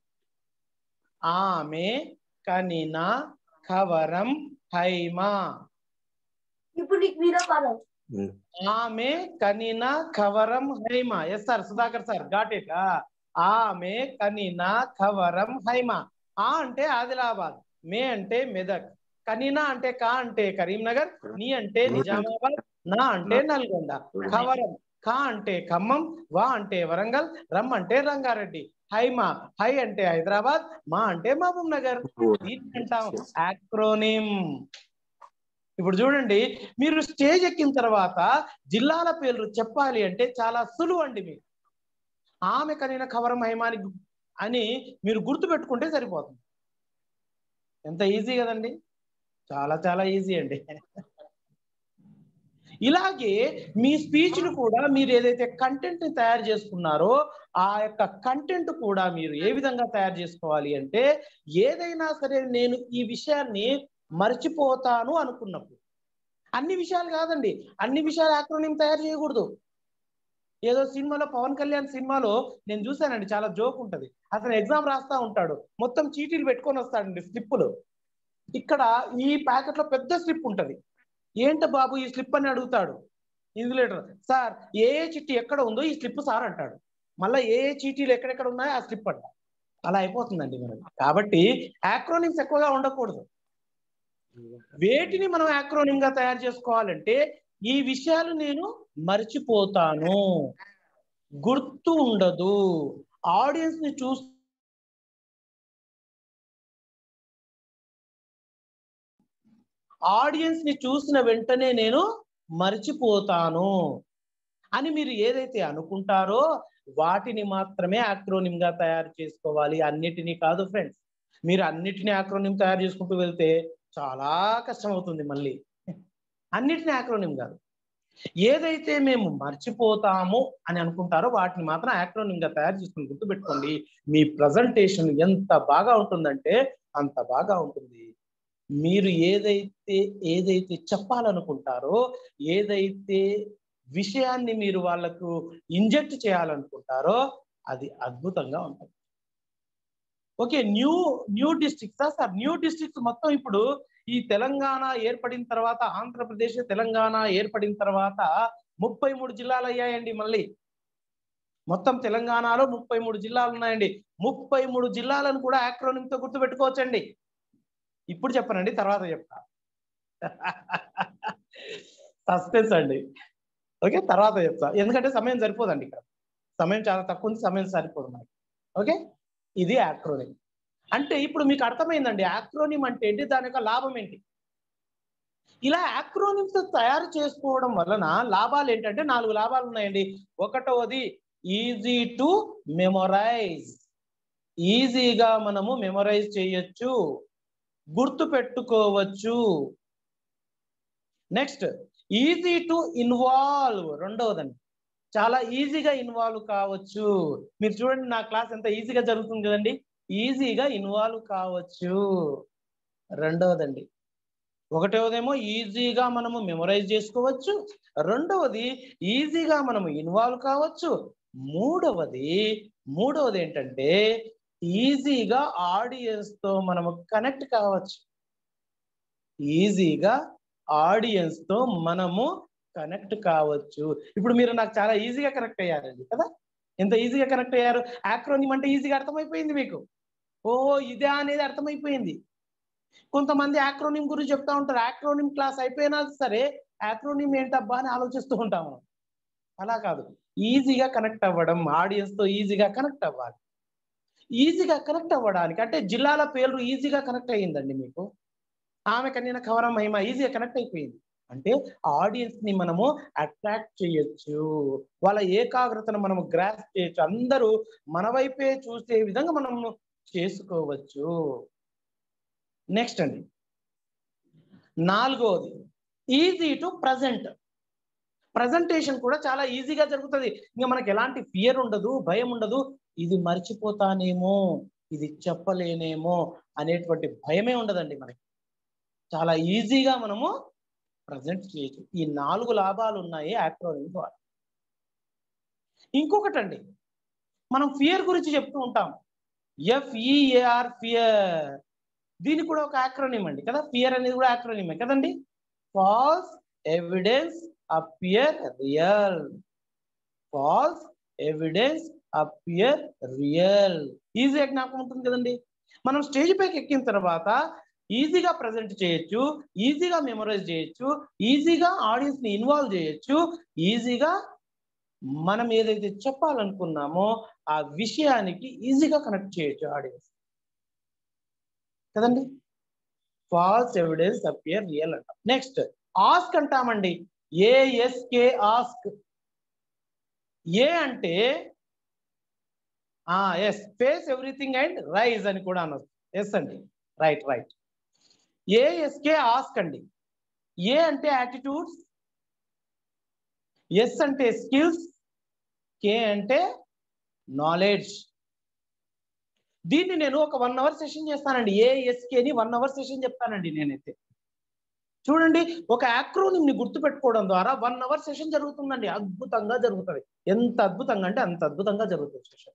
ఆమె కనీనా కవరం హైమా ఇప్పుడు నీకు వీడియో కాల్ ఆమె కనీన కవరం హైమ yes sir Sudhakar sir got it ఆమె కనీన కవరం హైమ ఆ అంటే ఆదిలాబాద్ మే అంటే మెదక్ కనీనా అంటే కా అంటే కరీంనగర్ నీ అంటే నిజామాబాద్ నా అంటే నల్గొండ కవరం కా అంటే ఖమ్మం వా అంటే వరంగల్ రమ్ అంటే రంగారెడ్డి హైమ హై అంటే హైదరాబాద్ మా అంటే మహబూబ్ నగర్ దీన్ని అంటాం యాక్రోనిమ్ ఇప్పుడు చూడండి మీరు స్టేజ్ ఎక్కిన తర్వాత జిల్లాల పేర్లు చెప్పాలి అంటే చాలా సులువు అండి మీకు ఆమె కనిన కవరం హైమాని అని మీరు గుర్తు పెట్టుకుంటే సరిపోతుంది ఎంత ఈజీ కదండి చాలా చాలా ఈజీ అండి ఇలాగే మీ స్పీచ్ ను కూడా మీరు ఏదైతే కంటెంట్ ని తయారు చేసుకున్నారో ఆ యొక్క కంటెంట్ కూడా మీరు ఏ విధంగా తయారు చేసుకోవాలి అంటే ఏదైనా సరే నేను ఈ విషయాన్ని మర్చిపోతాను అనుకున్నప్పుడు అన్ని విషయాలు కాదండి అన్ని విషయాలు యాక్రోనిం తయారు చేయకూడదు ఏదో సినిమాలో పవన్ కళ్యాణ్ సినిమాలో నేను చూశానండి చాలా జోక్ ఉంటది అతను ఎగ్జామ్ రాస్తా ఉంటాడు మొత్తం చీటీలు పెట్టుకొని వస్తాడండి స్లిప్పులు ఇక్కడ ఈ ప్యాకెట్ లో పెద్ద స్లిప్ ఉంటది ఏంట బాబు ఈ స్లిప్ అని అడుగుతాడు ఇన్సులేటర్ సార్ ఏ ఏ చిట్టి ఎక్కడ ఉందో ఈ స్లిప్ సార్ అంటాడు మళ్ళీ ఏ ఏ చీటీలు ఎక్కడెక్కడ ఉన్నాయో ఆ స్లిప్ అంట అలా అయిపోతుందండి మనకి కాబట్టి యాక్రోనిమ్స్ ఎక్కువగా ఉండకూడదు వేటిని మనం యాక్రోనిమ్ గా తయారు చేసుకోవాలంటే ఈ విషయాలు నేను మర్చిపోతాను గుర్తు ఉండదు ఆడియన్స్ ని చూస్ ఆడియన్స్ ని చూసిన వెంటనే నేను మర్చిపోతాను అని మీరు ఏదైతే అనుకుంటారో వాటిని మాత్రమే acronym గా తయారు చేసుకోవాలి అన్నిటినీ కాదు ఫ్రెండ్స్ మీరు అన్నిటినీ acronym తయారు చేసుకుంటూ వెళ్తే చాలా కష్టం అవుతుంది మళ్ళీ అన్నిటినీ acronym కాదు ఏదైతే మేము మర్చిపోతాము అని అనుకుంటారో వాటిని మాత్రం acronym గా తయారు చేసుకుని గుర్తుపెట్టుకోండి మీ ప్రజెంటేషన్ ఎంత బాగా ఉంటుందంటే అంత బాగా ఉంటుంది మీరు ఏదైతే ఏదైతే చెప్పాలనుకుంటారో ఏదైతే విషయాన్ని మీరు వాళ్ళకు ఇంజెక్ట్ చేయాలనుకుంటారో అది అద్భుతంగా ఉంటుంది okay new new districts sir new districts మొత్తం ఇప్పుడు ఈ తెలంగాణ ఏర్పడిన తర్వాత ఆంధ్రప్రదేశ్ తెలంగాణ ఏర్పడిన తర్వాత ముప్పై మూడు జిల్లాలు అయ్యాయండి మళ్ళీ మొత్తం తెలంగాణలో ముప్పై మూడు జిల్లాలు ఉన్నాయండి ముప్పై మూడు జిల్లాలను కూడా acronym తో గుర్తుపెట్టుకోవచ్చండి ఇప్పుడు చెప్పనండి తర్వాత చెప్తా సస్పెన్స్ అండి ఓకే తర్వాత చెప్తా ఎందుకంటే సమయం సరిపోదండి ఇక్కడ సమయం చాలా తక్కువ ఉంది సమయం సరిపోదు మనకి ఓకే ఇది యాక్రోనిమ్ అంటే ఇప్పుడు మీకు అర్థమైందండి యాక్రోనిమ్ అంటే ఏంటి దాని యొక్క లాభం ఏంటి ఇలా యాక్రోనిమ్స్ తయారు చేసుకోవడం వలన లాభాలు ఏంటంటే నాలుగు లాభాలు ఉన్నాయండి ఒకటవది ఈజీ టు మెమొరైజ్ ఈజీగా మనము మెమొరైజ్ చేయొచ్చు గుర్తు పెట్టుకోవచ్చు నెక్స్ట్ ఈజీ టు ఇన్వాల్వ్ రెండవదండి చాలా ఈజీగా ఇన్వాల్వ్ కావచ్చు మీరు చూడండి నా క్లాస్ ఎంత ఈజీగా జరుగుతుంది కదండి ఈజీగా ఇన్వాల్వ్ కావచ్చు రెండవదండి ఒకటవదేమో ఈజీగా మనము మెమొరైజ్ చేసుకోవచ్చు రెండవది ఈజీగా మనము ఇన్వాల్వ్ కావచ్చు మూడవది మూడవది ఏంటంటే ఈజీగా ఆడియన్స్ తో మనము కనెక్ట్ కావచ్చు ఈజీగా ఆడియన్స్ తో మనము కనెక్ట్ కావచ్చు ఇప్పుడు మీరు నాకు చాలా ఈజీగా కనెక్ట్ అయ్యారండి కదా ఎంత ఈజీగా కనెక్ట్ అయ్యారు యాక్రోనిమ్ అంటే ఈజీగా అర్థమైపోయింది మీకు ఓహో ఇదే అనేది అర్థమైపోయింది కొంతమంది యాక్రోనిమ్ గురించి చెప్తా ఉంటారు యాక్రోనిమ్ క్లాస్ అయిపోయినా సరే యాక్రోనిమ్ ఏంటబ్బా అని ఆలోచిస్తూ ఉంటాం మనం అలా కాదు ఈజీగా కనెక్ట్ అవ్వడం ఆడియన్స్ తో ఈజీగా కనెక్ట్ అవ్వాలి ఈజీగా కనెక్ట్ అవ్వడానికి అంటే జిల్లాల పేర్లు ఈజీగా కనెక్ట్ అయ్యిందండి మీకు ఆమె కన్యన కవరం మహిమ ఈజీగా కనెక్ట్ అయిపోయింది అంటే ఆడియన్స్ ని మనము అట్రాక్ట్ చేయొచ్చు వాళ్ళ ఏకాగ్రతను మనము గ్రాస్ చేయొచ్చు అందరూ మన వైపే చూసే విధంగా మనము చేసుకోవచ్చు నెక్స్ట్ అండి నాలుగవది ఈజీ టు ప్రజెంట్ ప్రజెంటేషన్ కూడా చాలా ఈజీగా జరుగుతుంది ఇంకా మనకి ఎలాంటి ఫియర్ ఉండదు భయం ఉండదు ఇది మర్చిపోతానేమో ఇది చెప్పలేనేమో అనేటువంటి భయమే ఉండదండి మనకి చాలా ఈజీగా మనము ప్రజెంట్ చేయొచ్చు ఈ నాలుగు లాభాలు ఉన్నాయి యాక్రోనిమ్ ద్వారా ఇంకొకటండి మనం ఫియర్ గురించి చెప్తూ ఉంటాం ఎఫ్ఈఏఆర్ ఫియర్ దీని కూడా ఒక యాక్రోనిమ్ అండి కదా ఫియర్ అనేది కూడా యాక్రోనిమే కదండి false evidence appear real false evidence appear real easy జ్ఞాపకం ఉంటుంది కదండి మనం స్టేజ్ పైకి ఎక్కిన తర్వాత ఈజీగా ప్రజెంట్ చేయొచ్చు ఈజీగా మెమొరైజ్ చేయొచ్చు ఈజీగా ఆడియన్స్ ని ఇన్వాల్వ్ చేయొచ్చు ఈజీగా మనం ఏదైతే చెప్పాలనుకున్నామో ఆ విషయానికి ఈజీగా కనెక్ట్ చేయొచ్చు ఆడియన్స్ కదండి ఫాల్స్ ఎవిడెన్స్ అపియర్ రియల్ అంటాం నెక్స్ట్ ఆస్క్ అంటామండి ఏఎస్కే ఆస్క్ ఏ అంటే S face everything and raise అని కూడా అనొచ్చు ఎస్ అండి రైట్ రైట్ ఏఎస్కే ఆస్క్ అండి ఏ అంటే యాటిట్యూడ్స్ ఎస్ అంటే స్కిల్స్ కే అంటే నాలెడ్జ్ దీన్ని నేను ఒక వన్ అవర్ సెషన్ చేస్తానండి ఏఎస్కేని వన్ అవర్ సెషన్ చెప్తానండి నేనైతే చూడండి ఒక acronym ని గుర్తుపెట్టుకోవడం ద్వారా వన్ అవర్ సెషన్ జరుగుతుందండి అద్భుతంగా జరుగుతుంది ఎంత అద్భుతంగా అంటే అంత అద్భుతంగా జరుగుతుంది సెషన్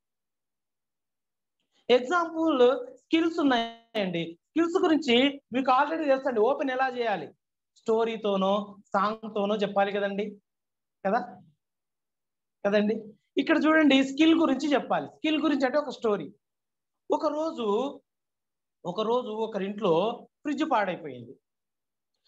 ఎగ్జాంపుల్ స్కిల్స్ ఉన్నాయండి స్కిల్స్ గురించి మీకు ఆల్రెడీ తెలుసండి ఓపెన్ ఎలా చేయాలి స్టోరీతోనో సాంగ్ తోనో చెప్పాలి కదండి కదా కదండి ఇక్కడ చూడండి స్కిల్ గురించి చెప్పాలి స్కిల్ గురించి అంటే ఒక స్టోరీ ఒక రోజు ఒక రోజు ఒకరింట్లో ఫ్రిడ్జ్ పాడైపోయింది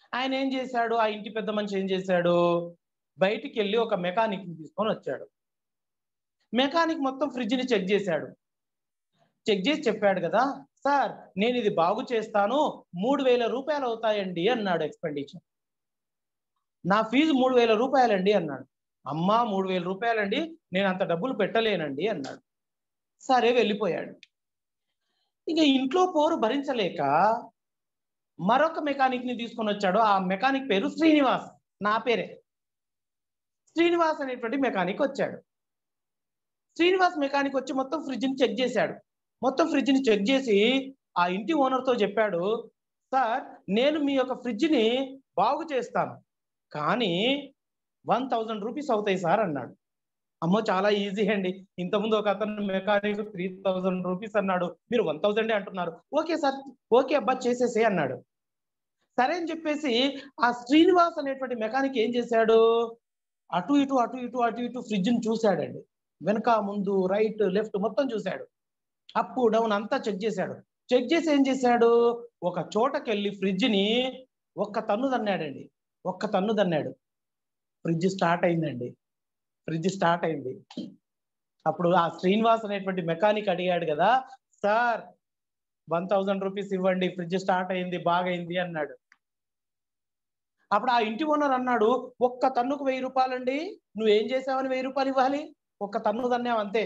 ఆయన ఏం చేశాడు ఆ ఇంటి పెద్ద మనిషి ఏం చేశాడు బయటికి వెళ్ళి ఒక మెకానిక్ తీసుకొని వచ్చాడు మెకానిక్ మొత్తం ఫ్రిడ్జ్ ని చెక్ చేశాడు చెక్ చేసి చెప్పాడు కదా సార్ నేను ఇది బాగు చేస్తాను మూడు వేల రూపాయలు అవుతాయండి అన్నాడు ఎక్స్పెండిచర్ నా ఫీజు మూడు వేల రూపాయలండి అన్నాడు అమ్మా మూడు వేల రూపాయలండి నేను అంత డబ్బులు పెట్టలేనండి అన్నాడు సరే వెళ్ళిపోయాడు ఇక ఇంట్లో పోరు భరించలేక మరొక మెకానిక్ ని తీసుకొని వచ్చాడు ఆ మెకానిక్ పేరు శ్రీనివాస్ నా పేరే శ్రీనివాస్ అనేటువంటి మెకానిక్ వచ్చాడు శ్రీనివాస్ మెకానిక్ వచ్చి మొత్తం ఫ్రిడ్జ్ ని చెక్ చేశాడు మొత్తం ఫ్రిడ్జ్ ని చెక్ చేసి ఆ ఇంటి ఓనర్ తో చెప్పాడు సార్ నేను మీ యొక్క ఫ్రిడ్జ్ ని బాగు చేస్తాను కానీ వన్ థౌజండ్ రూపీస్ అవుతాయి సార్ అన్నాడు అమ్మో చాలా ఈజీ అండి ఇంతకుముందు ఒక అతను మెకానిక్ త్రీ థౌజండ్ రూపీస్ అన్నాడు మీరు వన్ థౌజండ్ అంటున్నారు ఓకే సార్ ఓకే అబ్బా చేసేసే అన్నాడు సరే అని చెప్పేసి ఆ శ్రీనివాస్ అనేటువంటి మెకానిక్ ఏం చేశాడు అటు ఇటు అటు ఇటు అటు ఇటు ఫ్రిడ్జ్ ని చూశాడండి వెనక ముందు రైట్ లెఫ్ట్ మొత్తం చూశాడు అప్ డౌన్ అంతా చెక్ చేశాడు చెక్ చేసి ఏం చేశాడు ఒక చోటకెళ్ళి ఫ్రిడ్జ్ ని ఒక్క తన్ను తన్నాడండి ఒక్క తన్ను తన్నాడు ఫ్రిడ్జ్ స్టార్ట్ అయిందండి ఫ్రిడ్జ్ స్టార్ట్ అయింది అప్పుడు ఆ శ్రీనివాస్ అనేటువంటి మెకానిక్ అడిగాడు కదా సార్ వన్ థౌజండ్ రూపీస్ ఇవ్వండి ఫ్రిడ్జ్ స్టార్ట్ అయింది బాగైంది అన్నాడు అప్పుడు ఆ ఇంటి ఓనర్ అన్నాడు ఒక్క తన్నుకు వెయ్యి రూపాయలండి నువ్వేం చేసావని వెయ్యి రూపాయలు ఇవ్వాలి ఒక్క తన్ను తన్నావు అంతే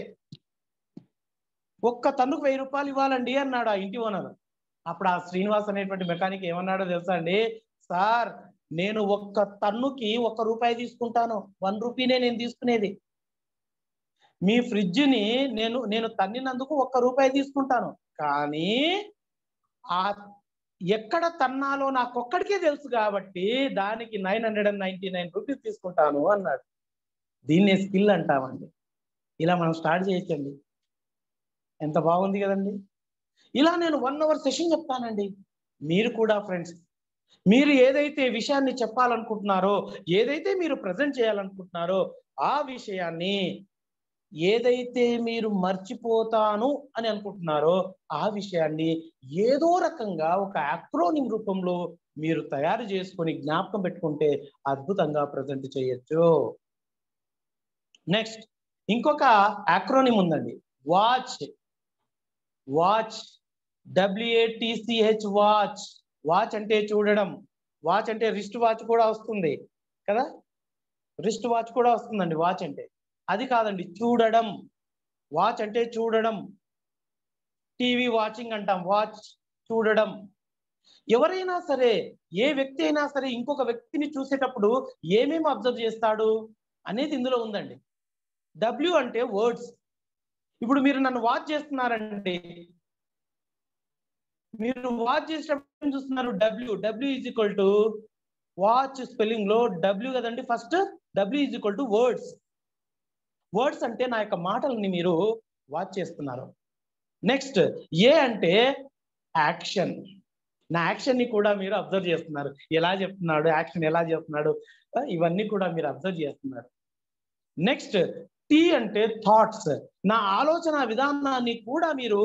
ఒక్క తన్నుకు వెయ్యి రూపాయలు ఇవ్వాలండి అన్నాడు ఆ ఇంటి ఓనర్ అప్పుడు ఆ శ్రీనివాస్ అనేటువంటి మెకానిక్ ఏమన్నాడో తెలుసా అండి సార్ నేను ఒక్క తన్నుకి ఒక్క రూపాయి తీసుకుంటాను వన్ రూపీనే నేను తీసుకునేది మీ ఫ్రిడ్జ్ ని నేను నేను తన్నినందుకు ఒక్క రూపాయి తీసుకుంటాను కానీ ఆ ఎక్కడ తన్నాలో నాకొక్కడికే తెలుసు కాబట్టి దానికి nine hundred and ninety nine rupees తీసుకుంటాను అన్నాడు దీన్నే స్కిల్ అంటామండి ఇలా మనం స్టార్ట్ చేయొచ్చండి ఎంత బాగుంది కదండి ఇలా నేను వన్ అవర్ సెషన్ చెప్తానండి మీరు కూడా ఫ్రెండ్స్ మీరు ఏదైతే విషయాన్ని చెప్పాలనుకుంటున్నారో ఏదైతే మీరు ప్రజెంట్ చేయాలనుకుంటున్నారో ఆ విషయాన్ని ఏదైతే మీరు మర్చిపోతాను అని అనుకుంటున్నారో ఆ విషయాన్ని ఏదో రకంగా ఒక అక్రోనిం రూపంలో మీరు తయారు చేసుకొని జ్ఞాపకం పెట్టుకుంటే అద్భుతంగా ప్రజెంట్ చేయొచ్చు నెక్స్ట్ ఇంకొక అక్రోనిం ఉందండి watch watch W A T C H watch watch అంటే చూడడం వాచ్ అంటే రిస్ట్ వాచ్ కూడా వస్తుంది కదా రిస్ట్ వాచ్ కూడా వస్తుందండి వాచ్ అంటే అది కాదండి చూడడం వాచ్ అంటే చూడడం టీవీ వాచింగ్ అంటాం వాచ్ చూడడం ఎవరైనా సరే ఏ వ్యక్తి అయినా సరే ఇంకొక వ్యక్తిని చూసేటప్పుడు ఏమేమి అబ్జర్వ్ చేస్తాడు అనేది ఇందులో ఉందండి డబ్ల్యూ అంటే వర్డ్స్ ఇప్పుడు మీరు నన్ను వాచ్ చేస్తున్నారండి మీరు వాచ్ చేసేటప్పుడు చూస్తున్నారు W W is equal to watch spelling లో డబ్ల్యూ కదండి first W is equal to words words అంటే నా యొక్క మాటల్ని మీరు వాచ్ చేస్తున్నారు నెక్స్ట్ ఏ అంటే యాక్షన్ నా యాక్షన్ ని కూడా మీరు అబ్జర్వ్ చేస్తున్నారు ఎలా చెప్తున్నాడు యాక్షన్ ఎలా చేస్తున్నాడు ఇవన్నీ కూడా మీరు అబ్జర్వ్ చేస్తున్నారు నెక్స్ట్ టీ అంటే థాట్స్ నా ఆలోచన విధానాన్ని కూడా మీరు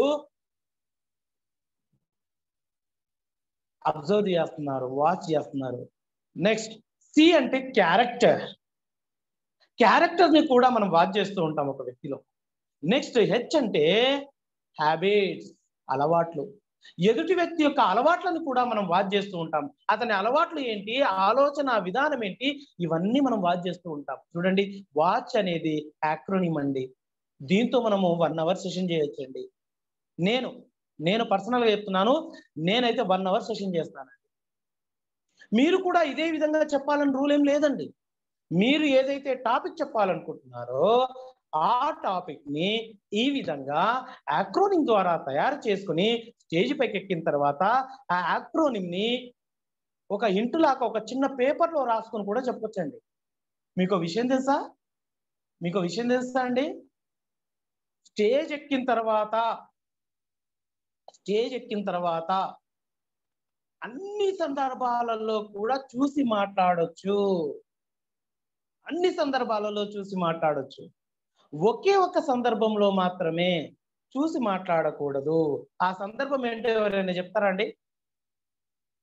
అబ్జర్వ్ చేస్తున్నారు వాచ్ చేస్తున్నారు నెక్స్ట్ సి అంటే క్యారెక్టర్ క్యారెక్టర్ ని కూడా మనం వాచ్ చేస్తూ ఉంటాం ఒక వ్యక్తిలో నెక్స్ట్ హెచ్ అంటే హ్యాబిట్స్ అలవాట్లు ఎదుటి వ్యక్తి యొక్క అలవాట్లను కూడా మనం వాచ్ చేస్తూ ఉంటాం అతని అలవాట్లు ఏంటి ఆలోచన విధానం ఏంటి ఇవన్నీ మనం వాచ్ చేస్తూ ఉంటాం చూడండి వాచ్ అనేది యాక్రోనిమ్ అండి దీంతో మనము వన్ అవర్ సెషన్ చేయొచ్చండి నేను నేను పర్సనల్ గా చెప్తున్నాను నేనైతే వన్ అవర్ సెషన్ చేస్తానండి మీరు కూడా ఇదే విధంగా చెప్పాలని రూల్ ఏం లేదండి మీరు ఏదైతే టాపిక్ చెప్పాలనుకుంటున్నారో ఆ టాపిక్ ని ఈ విధంగా ఆక్రోనిమ్ ద్వారా తయారు చేసుకుని స్టేజ్ పైకి ఎక్కిన తర్వాత ఆ ఆక్రోనిమ్ ని ఒక ఇంటులాగా ఒక చిన్న పేపర్ లో రాసుకొని కూడా చెప్పొచ్చండి మీకు విషయం తెలుసా మీకు విషయం తెలుసా అండి స్టేజ్ ఎక్కిన తర్వాత స్టేజ్ ఎక్కిన తర్వాత అన్ని సందర్భాలలో కూడా చూసి మాట్లాడొచ్చు అన్ని సందర్భాలలో చూసి మాట్లాడొచ్చు ఒకే ఒక సందర్భంలో మాత్రమే చూసి మాట్లాడకూడదు ఆ సందర్భం ఏంటో ఎవరైనా చెప్తారా అండి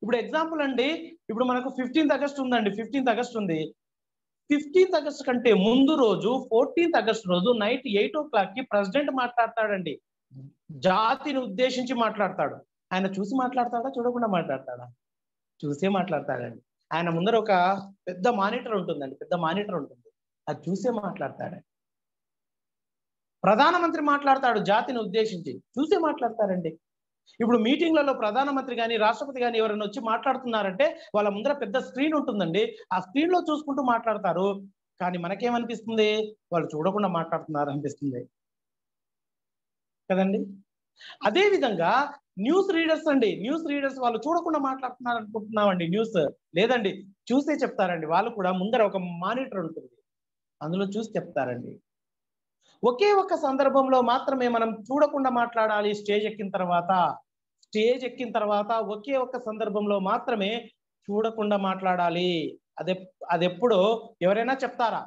ఇప్పుడు ఎగ్జాంపుల్ అండి ఇప్పుడు మనకు ఫిఫ్టీన్త్ ఆగస్ట్ ఉందండి ఫిఫ్టీన్త్ ఆగస్ట్ ఉంది ఫిఫ్టీన్త్ ఆగస్ట్ కంటే ముందు రోజు ఫోర్టీన్త్ ఆగస్ట్ రోజు నైట్ ఎయిట్ ఓ క్లాక్ కి ప్రెసిడెంట్ మాట్లాడతాడండి జాతిని ఉద్దేశించి మాట్లాడతాడు ఆయన చూసి మాట్లాడతాడా చూడకుండా మాట్లాడతాడా చూసే మాట్లాడతాడండి ఆయన ముందర ఒక పెద్ద మానిటర్ ఉంటుందండి పెద్ద మానిటర్ ఉంటుంది అది చూసే మాట్లాడతాడండి ప్రధానమంత్రి మాట్లాడతాడు జాతిని ఉద్దేశించి చూసే మాట్లాడతారండి ఇప్పుడు మీటింగ్లలో ప్రధానమంత్రి కానీ రాష్ట్రపతి కానీ ఎవరైనా వచ్చి మాట్లాడుతున్నారంటే వాళ్ళ ముందర పెద్ద స్క్రీన్ ఉంటుందండి ఆ స్క్రీన్ లో చూసుకుంటూ మాట్లాడతారు కానీ మనకేమనిపిస్తుంది వాళ్ళు చూడకుండా మాట్లాడుతున్నారు అనిపిస్తుంది కదండి అదే విధంగా న్యూస్ రీడర్స్ అండి న్యూస్ రీడర్స్ వాళ్ళు చూడకుండా మాట్లాడుతున్నారు అనుకుంటున్నామండి న్యూస్ లేదండి చూసే చెప్తారండి వాళ్ళు కూడా ముందర ఒక మానిటర్ ఉంటుంది అందులో చూసి చెప్తారండి ఒకే ఒక సందర్భంలో మాత్రమే మనం చూడకుండా మాట్లాడాలి స్టేజ్ ఎక్కిన తర్వాత స్టేజ్ ఎక్కిన తర్వాత ఒకే ఒక సందర్భంలో మాత్రమే చూడకుండా మాట్లాడాలి అదే అది ఎప్పుడు ఎవరైనా చెప్తారా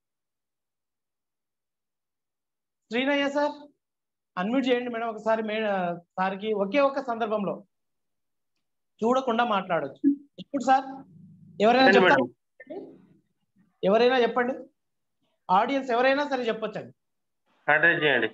శ్రీనయ్య సార్ అన్మ్యూట్ చేయండి మేడం ఒకసారి మే సార్కి ఒకే ఒక సందర్భంలో చూడకుండా మాట్లాడొచ్చు ఇప్పుడు సార్ ఎవరైనా చెప్పండి చెప్తారా మేడం ఎవరైనా చెప్పండి ఆడియన్స్ ఎవరైనా సరే చెప్పొచ్చండి అడ్రస్ చేయండి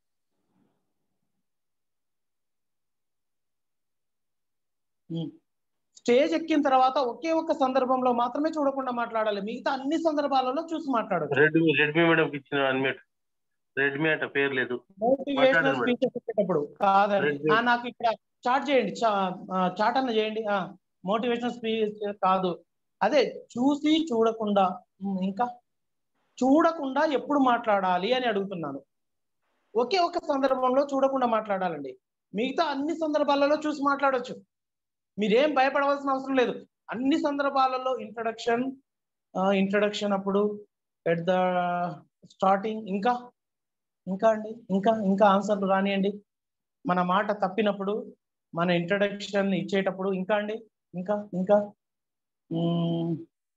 స్టేజ్ ఎక్కిన తర్వాత ఒకే ఒక్క సందర్భంలో మాత్రమే చూడకుండా మాట్లాడాలి మిగతా అన్ని సందర్భాలలో చూసి మాట్లాడదు రెడ్మీ రెడ్మీ మేడంకి ఇచ్చిన అన్మిట్ రెడ్మీ అంట పేరు లేదు మోటివేషనల్ మాట్లాడండి. స్పీచెస్ చెప్పేటప్పుడు కాదండి రెడ్మీ. ఆ, నాకు ఇక్కడ చాట్ చేయండి చాట్ అన్న చేయండి మోటివేషనల్ స్పీచ్ కాదు అదే చూసి చూడకుండా ఉమ్, ఇంకా చూడకుండా ఎప్పుడు మాట్లాడాలి అని అడుగుతున్నాను ఒకే ఒక సందర్భంలో చూడకుండా మాట్లాడాలండి మిగతా అన్ని సందర్భాలలో చూసి మాట్లాడొచ్చు మీరేం భయపడవలసిన అవసరం లేదు అన్ని సందర్భాలలో ఇంట్రడక్షన్ ఇంట్రడక్షన్ అప్పుడు ఎట్ ద స్టార్టింగ్ ఇంకా ఇంకా అండి ఇంకా ఇంకా ఆన్సర్లు రానియండి మన మాట తప్పినప్పుడు మన ఇంట్రడక్షన్ ఇచ్చేటప్పుడు ఇంకా అండి ఇంకా ఇంకా మ్మ్.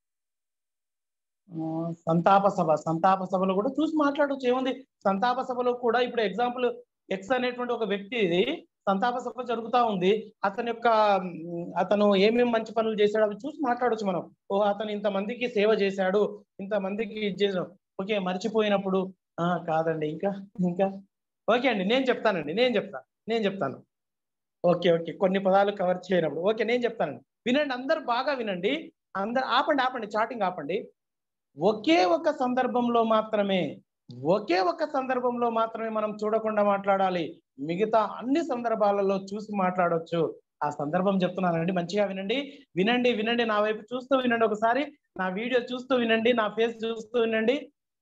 ఆ, సంతాప సభ సంతాప సభలో కూడా చూసి మాట్లాడవచ్చు ఏముంది సంతాప సభలో కూడా ఇప్పుడు ఎగ్జాంపుల్ ఎక్స్ అనేటువంటి ఒక వ్యక్తి ఇది సంతాప సభ జరుగుతా ఉంది అతని యొక్క మ్, అతను ఏమేమి మంచి పనులు చేశాడు అవి చూసి మాట్లాడొచ్చు మనం ఓ అతను ఇంతమందికి సేవ చేశాడు ఇంతమందికి ఇది చేసాడు ఓకే మర్చిపోయినప్పుడు ఆ కాదండి ఇంకా ఇంకా ఓకే అండి నేను చెప్తానండి నేను చెప్తాను నేను చెప్తాను ఓకే ఓకే కొన్ని పదాలు కవర్ చేయనప్పుడు ఓకే నేను చెప్తానండి వినండి అందరు బాగా వినండి అందరు ఆపండి ఆపండి చాటింగ్ ఆపండి ఒకే ఒక సందర్భంలో మాత్రమే ఒకే ఒక సందర్భంలో మాత్రమే మనం చూడకుండా మాట్లాడాలి మిగతా అన్ని సందర్భాలలో చూసి మాట్లాడొచ్చు ఆ సందర్భం చెప్తున్నానండి మంచిగా వినండి వినండి వినండి నా వైపు చూస్తూ వినండి ఒకసారి నా వీడియో చూస్తూ వినండి నా ఫేస్ చూస్తూ వినండి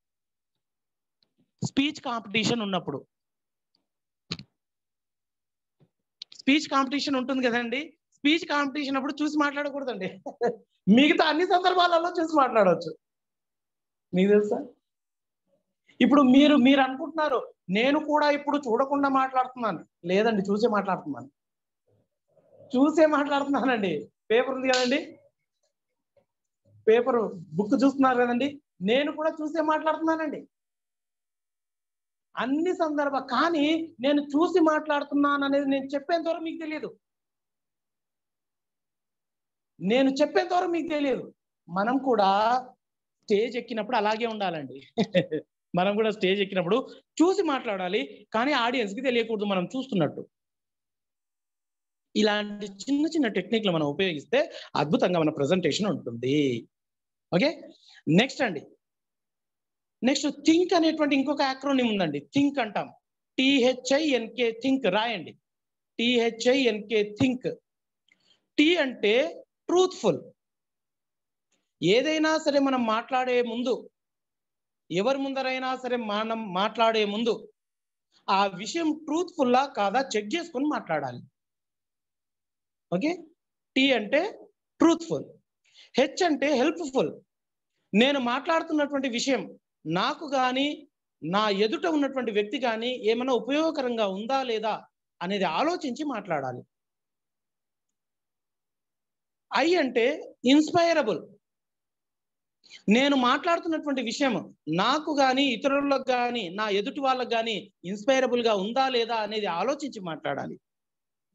స్పీచ్ కాంపిటీషన్ ఉన్నప్పుడు స్పీచ్ కాంపిటీషన్ ఉంటుంది కదండి స్పీచ్ కాంపిటీషన్ అప్పుడు చూసి మాట్లాడకూడదండి మిగతా అన్ని సందర్భాలలో చూసి మాట్లాడవచ్చు మీకు తెలుసా ఇప్పుడు మీరు మీరు అనుకుంటున్నారు నేను కూడా ఇప్పుడు చూడకుండా మాట్లాడుతున్నాను లేదండి చూసే మాట్లాడుతున్నాను చూసే మాట్లాడుతున్నానండి పేపర్ ఉంది కదండి పేపర్ బుక్ చూస్తున్నారు కదండి నేను కూడా చూసే మాట్లాడుతున్నానండి అన్ని సందర్భ కానీ నేను చూసి మాట్లాడుతున్నాను అనేది నేను చెప్పేంత వరకు మీకు తెలియదు నేను చెప్పేంత వరకు మీకు తెలియదు మనం కూడా స్టేజ్ ఎక్కినప్పుడు అలాగే ఉండాలండి మనం కూడా స్టేజ్ ఎక్కినప్పుడు చూసి మాట్లాడాలి కానీ ఆడియన్స్ కి తెలియకూడదు మనం చూస్తున్నట్టు ఇలాంటి చిన్న చిన్న టెక్నిక్లు మనం ఉపయోగిస్తే అద్భుతంగా మన ప్రజెంటేషన్ ఉంటుంది ఓకే నెక్స్ట్ అండి నెక్స్ట్ థింక్ అనేటువంటి ఇంకొక యాక్రోనిమ్ ఉందండి థింక్ అంటాం టిహెచ్ఐఎన్కే థింక్ రాయండి టిహెచ్ఐఎన్కే థింక్ టీ అంటే ట్రూత్ఫుల్ ఏదైనా సరే మనం మాట్లాడే ముందు ఎవరి ముందరైనా సరే మనం మాట్లాడే ముందు ఆ విషయం ట్రూత్ఫుల్లా కాదా చెక్ చేసుకొని మాట్లాడాలి ఓకే టీ అంటే ట్రూత్ఫుల్ హెచ్ అంటే హెల్ప్ఫుల్ నేను మాట్లాడుతున్నటువంటి విషయం నాకు కానీ నా ఎదుట ఉన్నటువంటి వ్యక్తి కానీ ఏమైనా ఉపయోగకరంగా ఉందా లేదా అనేది ఆలోచించి మాట్లాడాలి ఐ అంటే ఇన్స్పైరబుల్ నేను మాట్లాడుతున్నటువంటి విషయం నాకు కానీ ఇతరులకు కానీ నా ఎదుటి వాళ్ళకు కానీ ఇన్స్పైరబుల్ గా ఉందా లేదా అనేది ఆలోచించి మాట్లాడాలి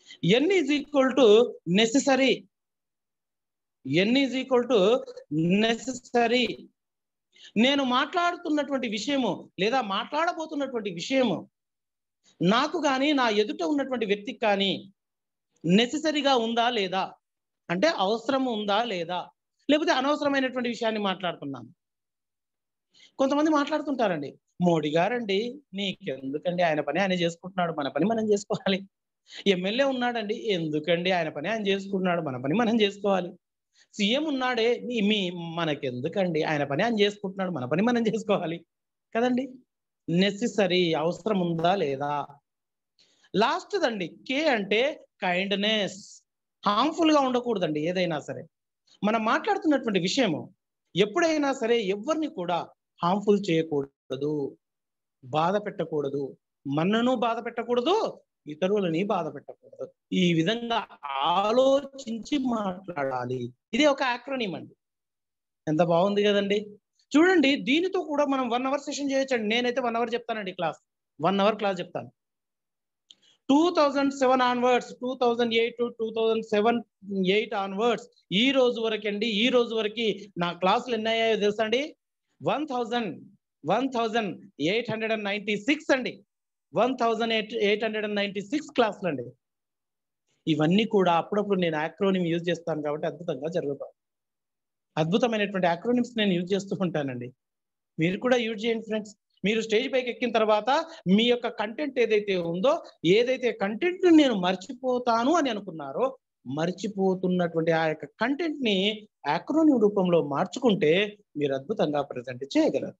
N is equal to necessary N is equal to necessary నేను మాట్లాడుతున్నటువంటి విషయము లేదా మాట్లాడబోతున్నటువంటి విషయము నాకు కానీ నా ఎదుట ఉన్నటువంటి వ్యక్తికి కానీ నెసెసరీగా ఉందా లేదా అంటే అవసరం ఉందా లేదా లేకపోతే అనవసరమైనటువంటి విషయాన్ని మాట్లాడుతున్నాను కొంతమంది మాట్లాడుతుంటారండి మోడీ గారండి నీకెందుకండి ఆయన పని ఆయన చేసుకుంటున్నాడు మన పని మనం చేసుకోవాలి ఎమ్మెల్యే ఉన్నాడండి ఎందుకండి ఆయన పని ఆయన చేసుకుంటున్నాడు మన పని మనం చేసుకోవాలి సీఎం ఉన్నాడే మీ- మీ మనకెందుకండి ఆయన పని ఆయన చేసుకుంటున్నాడు మన పని మనం చేసుకోవాలి కదండి నెసెసరీ అవసరం ఉందా లేదా లాస్ట్ దండి కే అంటే కైండ్నెస్ హార్మ్ఫుల్ గా ఉండకూడదండి ఏదైనా సరే మనం మాట్లాడుతున్నటువంటి విషయము ఎప్పుడైనా సరే ఎవరిని కూడా హార్మ్ఫుల్ చేయకూడదు బాధ పెట్టకూడదు మనను బాధ పెట్టకూడదు ఇతరులని బాధ పెట్టకూడదు ఈ విధంగా ఆలోచించి మాట్లాడాలి ఇది ఒక యాక్రోనిమ్ అండి ఎంత బాగుంది కదండి చూడండి దీనితో కూడా మనం వన్ అవర్ సెషన్ చేయొచ్చండి నేనైతే వన్ అవర్ చెప్తానండి క్లాస్ వన్ అవర్ క్లాస్ చెప్తాను two thousand seven onwards two thousand eight to two thousand seven eight onwards ఈ రోజు వరకు అండి ఈ రోజు వరకు నా క్లాసులు ఎన్ని అయ్యాయో తెలుసా అండి one thousand one thousand eight hundred and ninety six అండి one thousand eight eight hundred and ninety six క్లాసులు అండి ఇవన్నీ కూడా అప్పుడప్పుడు నేను యాక్రోనిమ్ యూజ్ చేస్తాను కాబట్టి అద్భుతంగా జరుగుతాయి అద్భుతమైనటువంటి యాక్రోనిమ్స్ నేను యూజ్ చేస్తూ ఉంటానండి మీరు కూడా యూజ్ చేయండి ఫ్రెండ్స్ మీరు స్టేజ్ పైకి ఎక్కిన తర్వాత మీ యొక్క కంటెంట్ ఏదైతే ఉందో ఏదైతే కంటెంట్ నేను మర్చిపోతాను అని అనుకున్నారో మర్చిపోతున్నటువంటి ఆ యొక్క కంటెంట్ ని యాక్రోనిమ్ రూపంలో మార్చుకుంటే మీరు అద్భుతంగా ప్రజెంట్ చేయగలరు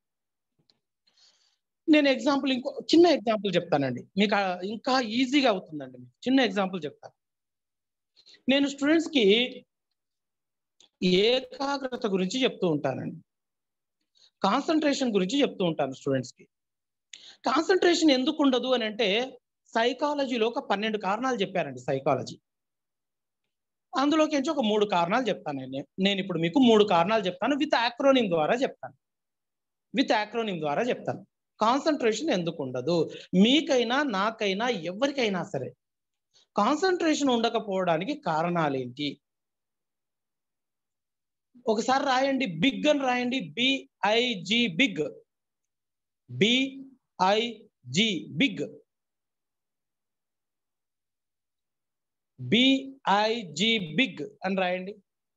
నేను ఎగ్జాంపుల్ ఇంకో చిన్న ఎగ్జాంపుల్ చెప్తానండి మీకు ఆ ఇంకా ఈజీగా అవుతుందండి మీకు చిన్న ఎగ్జాంపుల్ చెప్తాను నేను స్టూడెంట్స్ కి ఏకాగ్రత గురించి చెప్తూ ఉంటానండి కాన్సన్ట్రేషన్ గురించి చెప్తూ ఉంటాను స్టూడెంట్స్ కి కాన్సన్ట్రేషన్ ఎందుకు ఉండదు అని అంటే సైకాలజీలో ఒక పన్నెండు కారణాలు చెప్పారండి సైకాలజీ అందులోకి నుంచి ఒక మూడు కారణాలు చెప్తాను నేను నేను ఇప్పుడు మీకు మూడు కారణాలు చెప్తాను విత్ యాక్రోనిమ్ ద్వారా చెప్తాను విత్ యాక్రోనిమ్ ద్వారా చెప్తాను కాన్సన్ట్రేషన్ ఎందుకు ఉండదు మీకైనా నాకైనా ఎవరికైనా సరే కాన్సన్ట్రేషన్ ఉండకపోవడానికి కారణాలు ఏంటి ఒకసారి రాయండి బిగ్ అని రాయండి B I G big B I G big B I G big అని రాయండి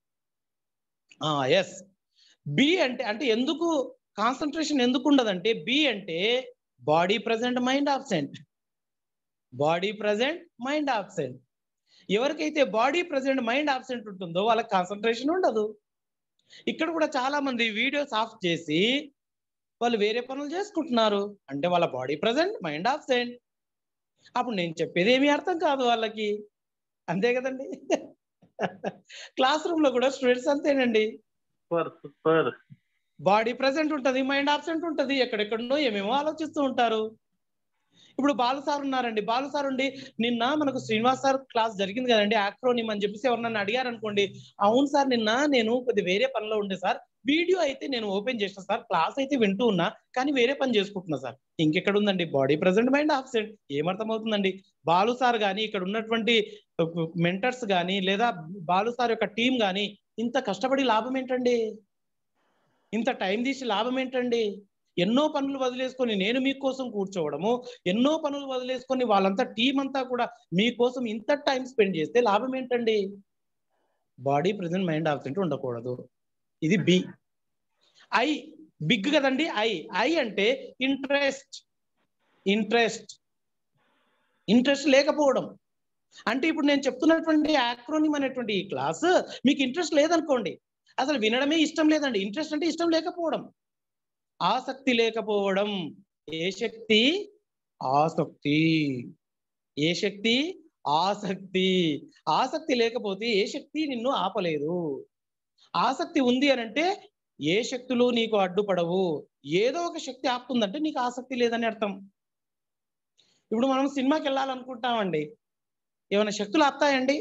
ఎస్ బి అంటే అంటే ఎందుకు కాన్సన్ట్రేషన్ ఎందుకు ఉండదంటే బి అంటే body present mind absent body present mind absent ఎవరికైతే బాడీ ప్రజెంట్ మైండ్ ఆబ్సెంట్ ఉంటుందో వాళ్ళకి కాన్సన్ట్రేషన్ ఉండదు ఇక్కడ కూడా చాలా మంది వీడియోస్ ఆఫ్ చేసి వాళ్ళు వేరే పనులు చేసుకుంటున్నారు అంటే వాళ్ళ బాడీ ప్రజెంట్ మైండ్ ఆబ్సెంట్ అప్పుడు నేను చెప్పేది ఏమీ అర్థం కాదు వాళ్ళకి అంతే కదండి క్లాస్ రూమ్ లో కూడా స్టూడెంట్స్ అంతేనండి సూపర్ సూపర్ బాడీ ప్రజెంట్ ఉంటది మైండ్ ఆబ్సెంట్ ఉంటది ఎక్కడెక్కడో ఏమేమో ఆలోచిస్తూ ఉంటారు ఇప్పుడు బాలు సార్ ఉన్నారండి బాలు సార్ ఉండి నిన్న మనకు శ్రీనివాస్ సార్ క్లాస్ జరిగింది కదండి ఆక్రోనిమ్ అని చెప్పేసి ఎవరు అడిగారు అనుకోండి అవును సార్ నిన్న నేను కొద్ది వేరే పనిలో ఉండే సార్ వీడియో అయితే నేను ఓపెన్ చేసిన సార్ క్లాస్ అయితే వింటూ ఉన్నా కానీ వేరే పని చేసుకుంటున్నా సార్ ఇంకెక్కడ ఉందండి బాడీ ప్రజెంట్ మైండ్ ఆబ్సెంట్ ఏమర్థం అవుతుందండి బాలు సార్ కానీ ఇక్కడ ఉన్నటువంటి మెంటర్స్ కానీ లేదా బాలు సార్ యొక్క టీం కానీ ఇంత కష్టపడి లాభం ఏంటండి ఇంత టైం తీసి లాభం ఏంటండి ఎన్నో పనులు వదిలేసుకొని నేను మీకోసం కూర్చోవడము ఎన్నో పనులు వదిలేసుకొని వాళ్ళంతా టీం అంతా కూడా మీకోసం ఇంత టైం స్పెండ్ చేస్తే లాభం ఏంటండి బాడీ ప్రజెంట్ మైండ్ ఆబ్సెంట్ ఉండకూడదు ఇది బి ఐ బిగ్ కదండి ఐ ఐ అంటే ఇంట్రెస్ట్ ఇంట్రెస్ట్ ఇంట్రెస్ట్ లేకపోవడం అంటే ఇప్పుడు నేను చెప్తున్నటువంటి యాక్రోనిమ్ అనేటువంటి ఈ క్లాస్ మీకు ఇంట్రెస్ట్ లేదనుకోండి అసలు వినడమే ఇష్టం లేదండి ఇంట్రెస్ట్ అంటే ఇష్టం లేకపోవడం ఆసక్తి లేకపోవడం ఏ శక్తి ఆసక్తి ఏ శక్తి ఆసక్తి ఆసక్తి లేకపోతే ఏ శక్తి నిన్ను ఆపలేదు ఆసక్తి ఉంది అని అంటే ఏ శక్తులు నీకు అడ్డుపడవు ఏదో ఒక శక్తి ఆపుతుందంటే నీకు ఆసక్తి లేదని అర్థం ఇప్పుడు మనం సినిమాకి వెళ్ళాలనుకుంటామండి ఏమైనా శక్తులు ఆపుతాయండి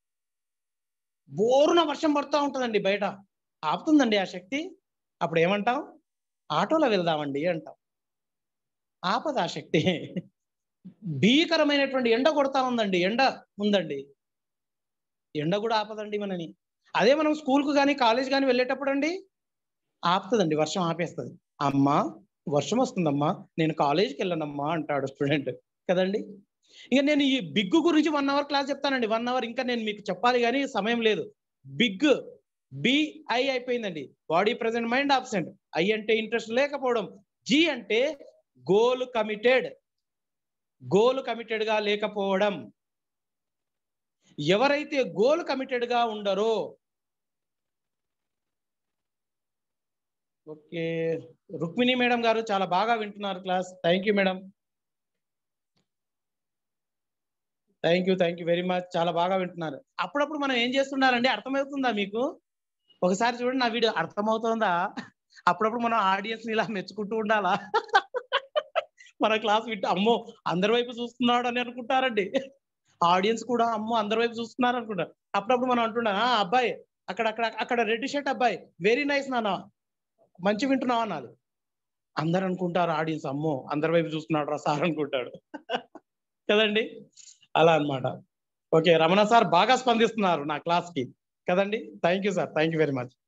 బోరున వర్షం పడుతూ ఉంటుందండి బయట ఆపుతుందండి ఆ శక్తి అప్పుడు ఏమంటాం ఆటోలో వెళ్దామండి అంటాం ఆపద ఆ శక్తి భీకరమైనటువంటి ఎండ కొడతా ఉందండి ఎండ ఉందండి ఎండ కూడా ఆపదండి మనని అదే మనం స్కూల్కు కానీ కాలేజ్ కానీ వెళ్ళేటప్పుడు అండి ఆపుతుందండి వర్షం ఆపేస్తుంది అమ్మా వర్షం వస్తుందమ్మా నేను కాలేజీకి వెళ్ళనమ్మా అంటాడు స్టూడెంట్ కదండి ఇంకా నేను ఈ బిగ్ గురించి వన్ అవర్ క్లాస్ చెప్తానండి వన్ అవర్ ఇంకా నేను మీకు చెప్పాలి కానీ సమయం లేదు బిగ్ బిఐ అయిపోయిందండి body present mind absent I అంటే ఇంట్రెస్ట్ లేకపోవడం జి అంటే గోల్ కమిటెడ్ గోల్ కమిటెడ్ గా లేకపోవడం ఎవరైతే గోల్ కమిటెడ్ గా ఉండరో ఓకే రుక్మిణి మేడం గారు చాలా బాగా వింటున్నారు class thank you madam thank you thank you very much చాలా బాగా వింటున్నారు అప్పుడప్పుడు మనం ఏం చేస్తున్నారండి అర్థమవుతుందా మీకు ఒకసారి చూడండి నా వీడియో అర్థమవుతుందా అప్పుడప్పుడు మనం ఆడియన్స్ ని ఇలా మెచ్చుకుంటూ ఉండాలా మన క్లాస్ వింటే అమ్మో అందరి వైపు చూస్తున్నాడు అని అనుకుంటారండి ఆడియన్స్ కూడా అమ్మో అందరి వైపు చూస్తున్నారు అనుకుంటారు అప్పుడప్పుడు మనం అంటున్నా "ఆ, అబ్బాయి అక్కడ అక్కడ అక్కడ రెడ్ షర్ట్ అబ్బాయి వెరీ నైస్ నాన్న మంచి వింటున్నావు అన్నది అందరు అనుకుంటారు ఆడియన్స్ అమ్మో అందరి వైపు చూస్తున్నాడు రా సార్ అనుకుంటాడు కదండి అలా అన్నమాట ఓకే రమణ సార్ బాగా స్పందిస్తున్నారు నా క్లాస్ కి కదండి thank you sir thank you very much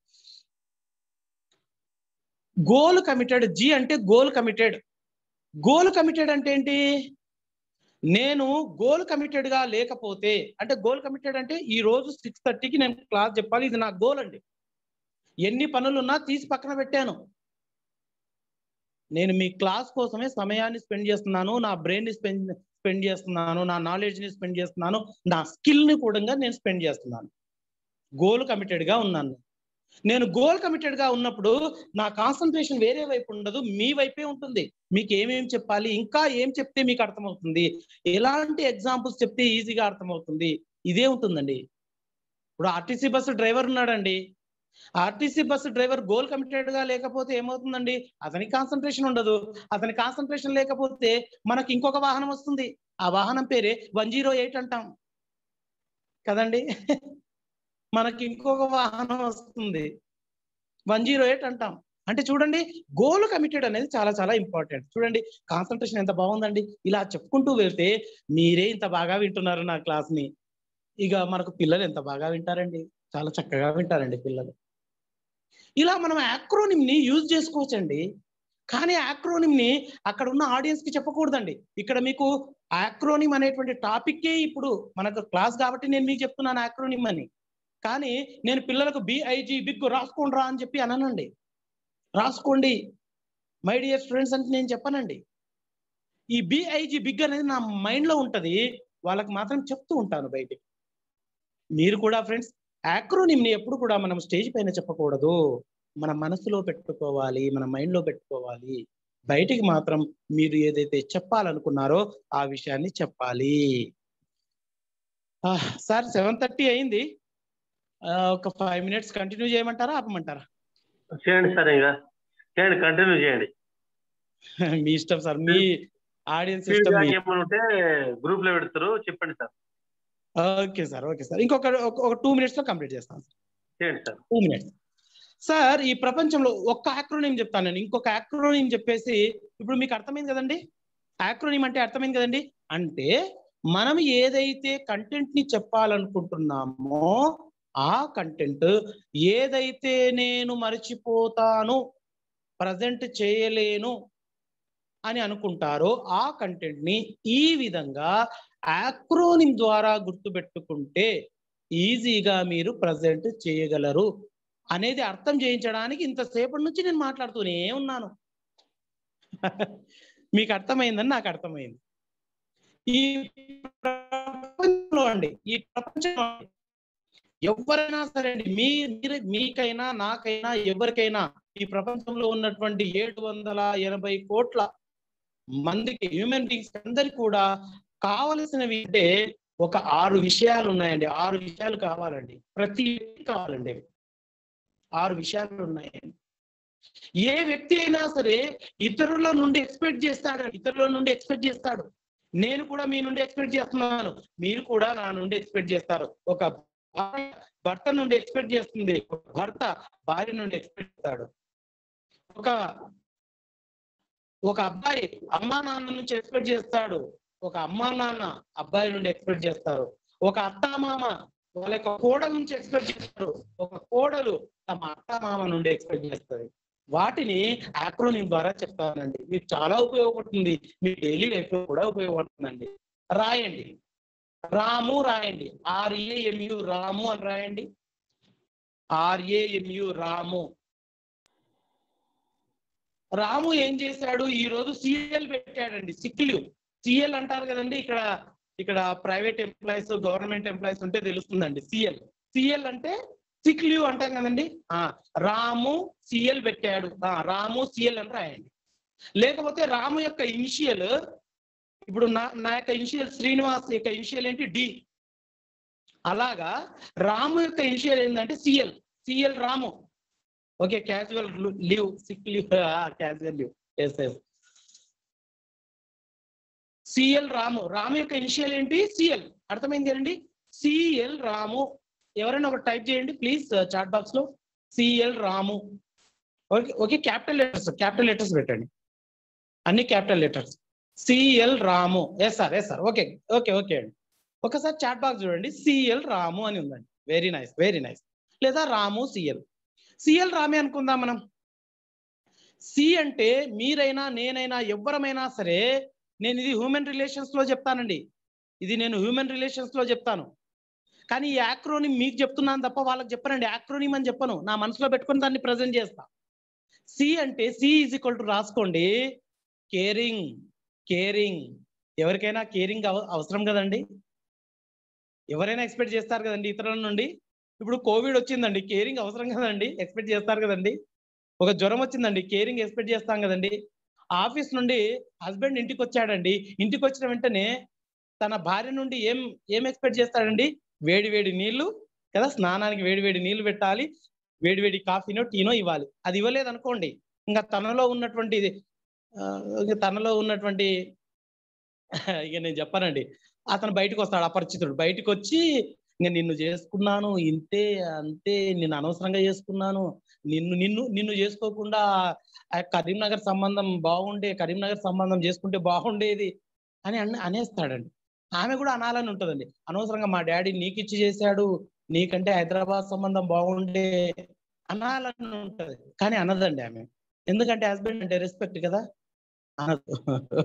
goal committed G అంటే గోల్ కమిటెడ్ గోల్ కమిటెడ్ అంటే ఏంటి నేను గోల్ కమిటెడ్ గా లేకపోతే అంటే గోల్ కమిటెడ్ అంటే ఈ రోజు సిక్స్ థర్టీకి నేను క్లాస్ చెప్పాలి ఇది నా గోల్ అండి ఎన్ని పనులున్నా తీసి పక్కన పెట్టాను నేను మీ క్లాస్ కోసమే సమయాన్ని స్పెండ్ చేస్తున్నాను నా బ్రెయిన్ ని స్పెండ్ స్పెండ్ చేస్తున్నాను నా నాలెడ్జ్ ని స్పెండ్ చేస్తున్నాను నా స్కిల్ ని కూడా నేను స్పెండ్ చేస్తున్నాను గోల్ కమిటెడ్ గా ఉన్నాను నేను గోల్ కమిటెడ్ గా ఉన్నప్పుడు నా కాన్సన్ట్రేషన్ వేరే వైపు ఉండదు మీ వైపే ఉంటుంది మీకు ఏమేమి చెప్పాలి ఇంకా ఏం చెప్తే మీకు అర్థమవుతుంది ఎలాంటి ఎగ్జాంపుల్స్ చెప్తే ఈజీగా అర్థమవుతుంది ఇదే ఉంటుందండి ఇప్పుడు ఆర్టీసీ బస్సు డ్రైవర్ ఉన్నాడండి RTC bus driver goal committed గా లేకపోతే ఏమవుతుందండి అతనికి కాన్సన్ట్రేషన్ ఉండదు అతని కాన్సన్ట్రేషన్ లేకపోతే మనకి ఇంకొక వాహనం వస్తుంది ఆ వాహనం పేరే వన్ జీరో ఎయిట్ అంటాం కదండి మనకి ఇంకొక వాహనం వస్తుంది వన్ జీరో ఎయిట్ అంటాం అంటే చూడండి గోల్ కమిటెడ్ అనేది చాలా చాలా ఇంపార్టెంట్ చూడండి కాన్సన్ట్రేషన్ ఎంత బాగుందండి ఇలా చెప్పుకుంటూ వెళ్తే మీరే ఇంత బాగా వింటున్నారు నా క్లాస్ ని ఇక మనకు పిల్లలు ఎంత బాగా వింటారండి చాలా చక్కగా వింటారండి పిల్లలు ఇలా మనం యాక్రోనిమ్ ని యూజ్ చేసుకోవచ్చండి కానీ యాక్రోనిమ్ ని అక్కడ ఉన్న ఆడియన్స్ కి చెప్పకూడదండి ఇక్కడ మీకు యాక్రోనిమ్ అనేటువంటి టాపిక్కే ఇప్పుడు మనకు క్లాస్ కాబట్టి నేను మీకు చెప్తున్నాను యాక్రోనిమ్ అని కానీ నేను పిల్లలకు బిఐజి బిగ్ రాసుకోండి రా అని చెప్పి అననండి రాసుకోండి మై డియర్ స్టూడెంట్స్ అంటే నేను చెప్పనండి ఈ బిఐజి బిగ్ అనేది నా మైండ్ లో ఉంటది వాళ్ళకి మాత్రం చెప్తూ ఉంటాను బయటికి మీరు కూడా ఫ్రెండ్స్ యాక్రోనిమ్ ని ఎప్పుడు కూడా మనం స్టేజ్ పైన చెప్పకూడదు మన మనసులో పెట్టుకోవాలి మన మైండ్ లో పెట్టుకోవాలి బయటికి మాత్రం మీరు ఏదైతే చెప్పాలనుకున్నారో ఆ విషయాన్ని చెప్పాలి సార్ సెవెన్ థర్టీ అయింది ఆ, ఒక ఫైవ్ మినిట్స్ కంటిన్యూ చేయమంటారా ఆపమంటారా చేయండి సార్ ఇంకా చేయండి కంటిన్యూ చేయండి మీ ఇష్టం సార్ మీ ఆడియన్స్ ఇష్టం ఫీడ్బ్యాక్ మీ ఏమైనా ఉంటే గ్రూప్ లో పెడతారు చెప్పండి sir okay sir okay sir ఇంకొక ఒక- ఒక టూ మినిట్స్ లో కంప్లీట్ చేస్తాను చేయండి సార్ టూ మినిట్స్ సార్ ఈ ప్రపంచంలో ఒక్క యాక్రోనిమ్ చెప్తాను నేను ఇంకొక యాక్రోనిమ్ చెప్పేసి ఇప్పుడు మీకు అర్థమైంది కదండి యాక్రోనిమ్ అంటే అర్థమైంది కదండి అంటే మనం ఏదైతే కంటెంట్ ని చెప్పాలనుకుంటున్నామో ఆ కంటెంట్ ఏదైతే నేను మర్చిపోతాను ప్రజెంట్ చేయలేను అని అనుకుంటారో ఆ కంటెంట్ ని ఈ విధంగా యాక్రోనిమ్ ద్వారా గుర్తుపెట్టుకుంటే ఈజీగా మీరు ప్రజెంట్ చేయగలరు అనేది అర్థం చేయించడానికి ఇంతసేపటి నుంచి నేను మాట్లాడుతూనే ఉన్నాను మీకు అర్థమైందని నాకు అర్థమైంది ఈ ప్రపంచంలో అండి ఈ ప్రపంచంలో అండి, ఎవరైనా సరే అండి మీ మీరు మీకైనా నాకైనా ఎవరికైనా ఈ ప్రపంచంలో ఉన్నటువంటి ఏడు వందల ఎనభై కోట్ల మందికి హ్యూమన్ బీయింగ్స్ అందరికి కూడా కావలసినవి అంటే ఒక ఆరు విషయాలు ఉన్నాయండి ఆరు విషయాలు కావాలండి ప్రతి వ్యక్తి కావాలండి ఆరు విషయాలు ఉన్నాయండి ఏ వ్యక్తి అయినా సరే ఇతరుల నుండి ఎక్స్పెక్ట్ చేస్తాడు ఇతరుల నుండి ఎక్స్పెక్ట్ చేస్తాడు నేను కూడా మీ నుండి ఎక్స్పెక్ట్ చేస్తున్నాను మీరు కూడా నా నుండి ఎక్స్పెక్ట్ చేస్తారు ఒక భార్య భర్త నుండి ఎక్స్పెక్ట్ చేస్తుంది ఒక భర్త భార్య నుండి ఎక్స్పెక్ట్ చేస్తాడు ఒక ఒక అబ్బాయి అమ్మా నాన్న నుంచి ఎక్స్పెక్ట్ చేస్తాడు ఒక అమ్మా నాన్న అబ్బాయి నుండి ఎక్స్పెక్ట్ చేస్తారు ఒక అత్త మామ వాళ్ళ యొక్క కోడల నుంచి ఎక్స్పెక్ట్ చేస్తారు ఒక కోడలు తమ అత్త మామ నుండి ఎక్స్పెక్ట్ చేస్తుంది వాటిని ఆక్రోనిం ద్వారా చెప్తానండి మీకు చాలా ఉపయోగపడుతుంది మీ డైలీ లైఫ్ లో కూడా ఉపయోగపడుతుందండి రాయండి రాము రాయండి ఆర్ఏఎంయు రాము అని రాయండి ఆర్ఏఎంయు రాము రాము ఏం చేశాడు ఈ రోజు సిఎల్ పెట్టాడండి సిక్ లీవ్ సిఎల్ అంటారు కదండి ఇక్కడ ఇక్కడ ప్రైవేట్ ఎంప్లాయీస్ గవర్నమెంట్ ఎంప్లాయీస్ ఉంటే తెలుస్తుందండి సిఎల్ సిఎల్ అంటే సిక్ లీవ్ అంటాం కదండి ఆ రాము సిఎల్ పెట్టాడు ఆ రాము సిఎల్ అని రాయండి లేకపోతే రాము యొక్క ఇనిషియల్ ఇప్పుడు నా నా యొక్క ఇనిషియల్ శ్రీనివాస్ యొక్క ఇనిషియల్ ఏంటి డి అలాగా రాము యొక్క ఇనిషియల్ ఏంటంటే CL CL Ramu okay casual leave sick leave casual leave yes yes CL Ramu Ramu యొక్క ఇనిషియల్ ఏంటి సిఎల్ అర్థమైంది అండి సిఎల్ రాము ఎవరైనా ఒక టైప్ చేయండి ప్లీజ్ చాట్ బాక్స్ లో CL Ramu okay okay capital letters capital letters పెట్టండి అన్ని capital letters CL Ramu yes sir yes sir okay okay okay అండి ఒకసారి చాట్ బాక్స్ చూడండి సిఎల్ రాము అని ఉందండి వెరీ నైస్ వెరీ నైస్ లేదా రాము సిఎల్ సిఎల్ రామే అనుకుందాం మనం సి అంటే మీరైనా నేనైనా ఎవరమైనా సరే నేను ఇది హ్యూమన్ రిలేషన్స్ లో చెప్తానండి ఇది నేను హ్యూమన్ రిలేషన్స్ లో చెప్తాను కానీ ఈ యాక్రోనిమ్ మీకు చెప్తున్నాను తప్ప వాళ్ళకి చెప్పనండి యాక్రోనిమ్ అని చెప్పను నా మనసులో పెట్టుకొని దాన్ని ప్రజెంట్ చేస్తా సి అంటే సి ఈజ్ ఈక్వల్ టు రాసుకోండి కేరింగ్ కేరింగ్ ఎవరికైనా కేరింగ్ అవసరం కదండి ఎవరైనా ఎక్స్పెక్ట్ చేస్తారు కదండి ఇతరుల నుండి ఇప్పుడు కోవిడ్ వచ్చిందండి కేరింగ్ అవసరం కదండి ఎక్స్పెక్ట్ చేస్తారు కదండి ఒక జ్వరం వచ్చిందండి కేరింగ్ ఎక్స్పెక్ట్ చేస్తాం కదండి ఆఫీస్ నుండి హస్బెండ్ ఇంటికి వచ్చాడండి ఇంటికి వచ్చిన వెంటనే తన భార్య నుండి ఏం ఏం ఎక్స్పెక్ట్ చేస్తాడండి వేడి వేడి నీళ్లు కదా స్నానానికి వేడి వేడి నీళ్లు పెట్టాలి వేడి వేడి కాఫీనో టీనో ఇవ్వాలి అది ఇవ్వలేదు అనుకోండి ఇంకా తనలో ఉన్నటువంటి ఆ, ఇంకా తనలో ఉన్నటువంటి ఇక నేను చెప్పానండి అతను బయటకు వస్తాడు అపరిచితుడు బయటకు వచ్చి ఇంకా నిన్ను చేసుకున్నాను ఇంతే అంతే నిన్ను అనవసరంగా చేసుకున్నాను నిన్ను నిన్ను నిన్ను చేసుకోకుండా ఆ కరీంనగర్ సంబంధం బాగుండే కరీంనగర్ సంబంధం చేసుకుంటే బాగుండేది అని అన్న అనేస్తాడండి ఆమె కూడా అనాలని ఉంటుందండి అనవసరంగా మా డాడీ నీకు ఇచ్చి చేశాడు నీకంటే హైదరాబాద్ సంబంధం బాగుండే అనాలని ఉంటది కానీ అనదండి ఆమె ఎందుకంటే హస్బెండ్ అంటే రెస్పెక్ట్ కదా అనదు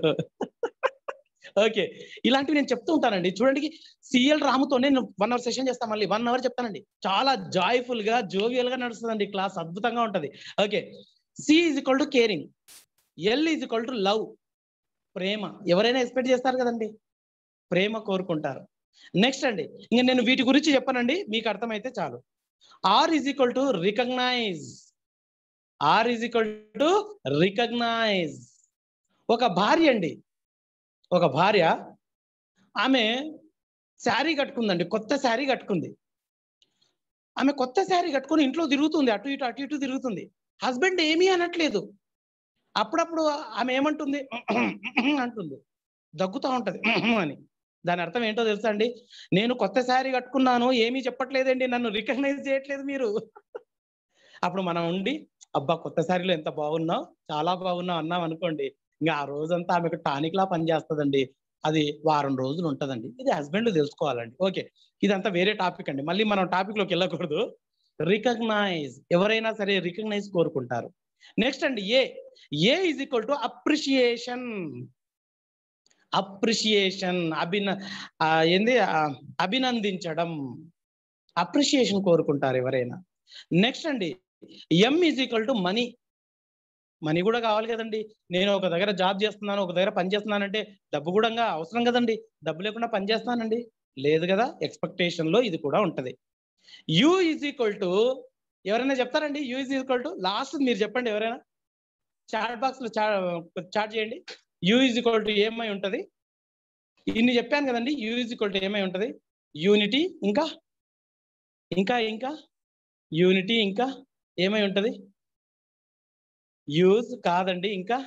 ఓకే ఇలాంటివి నేను చెప్తూ ఉంటానండి చూడండి సిఎల్ రాముతో నేను వన్ అవర్ సెషన్ చేస్తాను మళ్ళీ వన్ అవర్ చెప్తానండి చాలా జాయ్ఫుల్ గా జోవియల్ గా నడుస్తుందండి క్లాస్ అద్భుతంగా ఉంటది okay C is equal to caring L is equal to love ప్రేమ ఎవరైనా ఎక్స్పెక్ట్ చేస్తారు కదండి ప్రేమ కోరుకుంటారు నెక్స్ట్ అండి ఇంకా నేను వీటి గురించి చెప్పానండి మీకు అర్థమైతే చాలు R is equal to recognise R is equal to recognise ఒక భార్య అండి ఒక భార్య ఆమె శారీ కట్టుకుందండి కొత్త శారీ కట్టుకుంది ఆమె కొత్త శారీ కట్టుకొని ఇంట్లో తిరుగుతుంది అటు ఇటు అటు ఇటు తిరుగుతుంది హస్బెండ్ ఏమీ అనట్లేదు అప్పుడప్పుడు ఆమె ఏమంటుంది అంటుంది దగ్గుతా ఉంటది అని దాని అర్థం ఏంటో తెలుసా అండి నేను కొత్త శారీ కట్టుకున్నాను ఏమీ చెప్పట్లేదండి నన్ను రికగ్నైజ్ చేయట్లేదు మీరు అప్పుడు మనం ఉండి అబ్బా కొత్త శారీలో ఎంత బాగున్నావు చాలా బాగున్నావు అన్నాం అనుకోండి ఇంకా ఆ రోజంతా ఆమెకు టానిక్ లా పనిచేస్తుందండి అది వారం రోజులు ఉంటదండి ఇది హస్బెండ్ తెలుసుకోవాలండి ఓకే ఇదంతా వేరే టాపిక్ అండి మళ్ళీ మనం టాపిక్ లోకి వెళ్ళకూడదు రికగ్నైజ్ ఎవరైనా సరే రికగ్నైజ్ కోరుకుంటారు నెక్స్ట్ అండి A A is equal to appreciation appreciation అభిన ఆ, ఏంది ఆ, అభినందించడం అప్రిషియేషన్ కోరుకుంటారు ఎవరైనా నెక్స్ట్ అండి M is equal to money money కూడా కావాలి కదండి నేను ఒక దగ్గర జాబ్ చేస్తున్నాను ఒక దగ్గర పని చేస్తున్నానంటే డబ్బు కూడా అవసరం కదండి డబ్బు లేకుండా పని చేస్తానండి లేదు కదా ఎక్స్పెక్టేషన్ లో ఇది కూడా ఉంటది యు ఈజ్ ఈక్వల్ టు ఎవరైనా చెప్తారండి U is equal to last మీరు చెప్పండి ఎవరైనా చాట్ బాక్స్ లో చాట్ చేయండి యు ఈజ్ ఈక్వల్ టు ఏమై ఉంటది ఇన్ని చెప్పాను కదండి యు ఈజ్ ఈక్వల్ టు ఏమై ఉంటది యూనిటీ ఇంకా ఇంకా ఇంకా యూనిటీ ఇంకా ఏమై ఉంటది యూజ్ కాదండి ఇంకా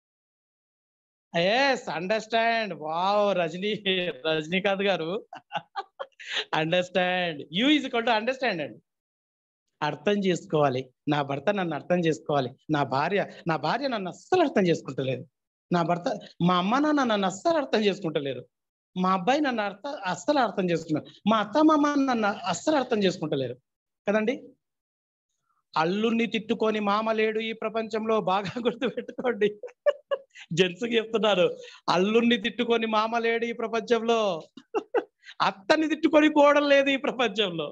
yes understand wow Rajini Rajinikanth గారు understand U is equal to understand అండి అర్థం చేసుకోవాలి నా భర్త నన్ను అర్థం చేసుకోవాలి నా భార్య నా భార్య నన్ను అస్సలు అర్థం చేసుకుంటలేదు నా భర్త మా అమ్మ నాన్న నన్ను అస్సలు అర్థం చేసుకుంటలేరు మా అబ్బాయి నన్ను అర్థ అస్సలు అర్థం చేసుకున్నారు మా అత్త మామ నన్ను అస్సలు అర్థం చేసుకుంటలేరు కదండి అల్లుణ్ణి తిట్టుకొని మామ లేడు ఈ ప్రపంచంలో బాగా గుర్తుపెట్టుకోండి జెంట్స్కి చెప్తున్నారు అల్లుణ్ణి తిట్టుకొని మామ లేడు ఈ ప్రపంచంలో అత్తని తిట్టుకొని కోడలు లేదు ఈ ప్రపంచంలో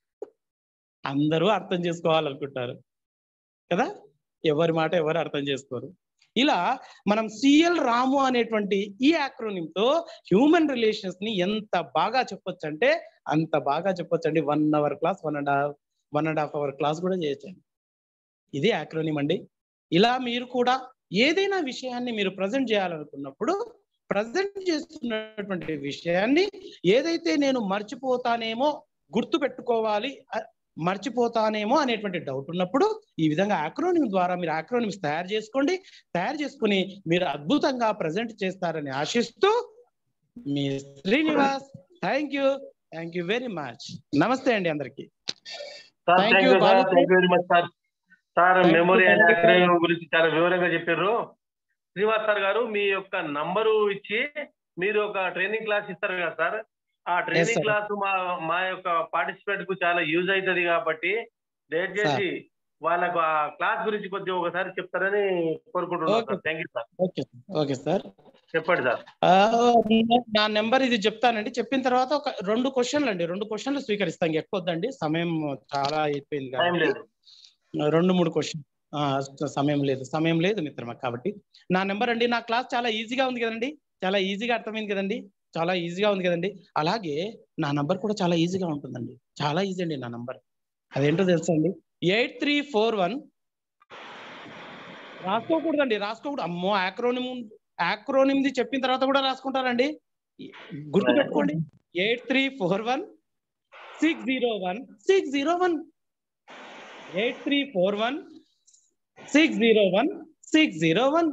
అందరూ అర్థం చేసుకోవాలనుకుంటారు కదా ఎవరి మాట ఎవరు అర్థం చేసుకోరు ఇలా మనం సిఎల్ రాము అనేటువంటి ఈ acronym తో హ్యూమన్ రిలేషన్స్ ని ఎంత బాగా చెప్పొచ్చు అంటే అంత బాగా చెప్పొచ్చు అండి one hour class one and half one and half hour class కూడా చేయొచ్చండి ఇది యాక్రోనిమ్ అండి ఇలా మీరు కూడా ఏదైనా విషయాన్ని మీరు ప్రజెంట్ చేయాలనుకున్నప్పుడు ప్రజెంట్ చేస్తున్నటువంటి విషయాన్ని ఏదైతే నేను మర్చిపోతానేమో గుర్తు పెట్టుకోవాలి అ- మర్చిపోతానేమో అనేటువంటి డౌట్ ఉన్నప్పుడు ఈ విధంగా ఆక్రోనిమ్ ద్వారా మీరు ఆక్రోనిమ్స్ తయారు చేసుకోండి తయారు చేసుకుని మీరు అద్భుతంగా ప్రజెంట్ చేస్తారని ఆశిస్తూ మీ Srinivas thank you thank you very much నమస్తే అండి అందరికి sir Thank thank you, you sir Balu. Thank you very much sir sir Thank you, memory and thank you, sir. acronym గురించి చాలా వివరంగా చెప్పారు శ్రీనివాస్ సార్ గారు మీ యొక్క నంబరు ఇచ్చి మీరు ఒక ట్రైనింగ్ క్లాస్ ఇస్తారు కదా సార్ ఆ sir. ట్రైనింగ్ క్లాస్ మా మా యొక్క పార్టిసిపేట్ కు చాలా యూజ్ అవుతుంది కాబట్టి దయచేసి వాళ్ళకు ఆ క్లాస్ గురించి కొద్దిగా ఒకసారి చెప్తారని కోరుకుంటున్నాను Okay. Sir thank you sir okay okay sir చెప్పండి సార్ ఆ, నా నెంబర్ ఇది చెప్తానండి చెప్పిన తర్వాత ఒక రెండు క్వశ్చన్లు అండి రెండు క్వశ్చన్లు స్వీకరిస్తాం ఎక్కువ వద్దండి సమయం చాలా అయిపోయింది టైం కాబట్టి లేదు రెండు మూడు క్వశ్చన్ సమయం లేదు సమయం లేదు మిత్రమా కాబట్టి నా నెంబర్ అండి నా క్లాస్ చాలా ఈజీగా ఉంది కదండి చాలా ఈజీగా అర్థమైంది కదండి చాలా ఈజీగా ఉంది కదండి అలాగే నా నంబర్ కూడా చాలా ఈజీగా ఉంటుందండి చాలా ఈజీ అండి నా నంబర్ అదేంటో తెలుసా అండి ఎయిట్ త్రీ ఫోర్ వన్ రాసుకోకూడదండి రాసుకోకూడదు అమ్మో ఆక్రోనిమ్ ఆక్రోనిమ్ది చెప్పిన తర్వాత కూడా రాసుకుంటారండి గుర్తు పెట్టుకోండి eight three four one six zero one six zero one eight three four one six zero one six zero one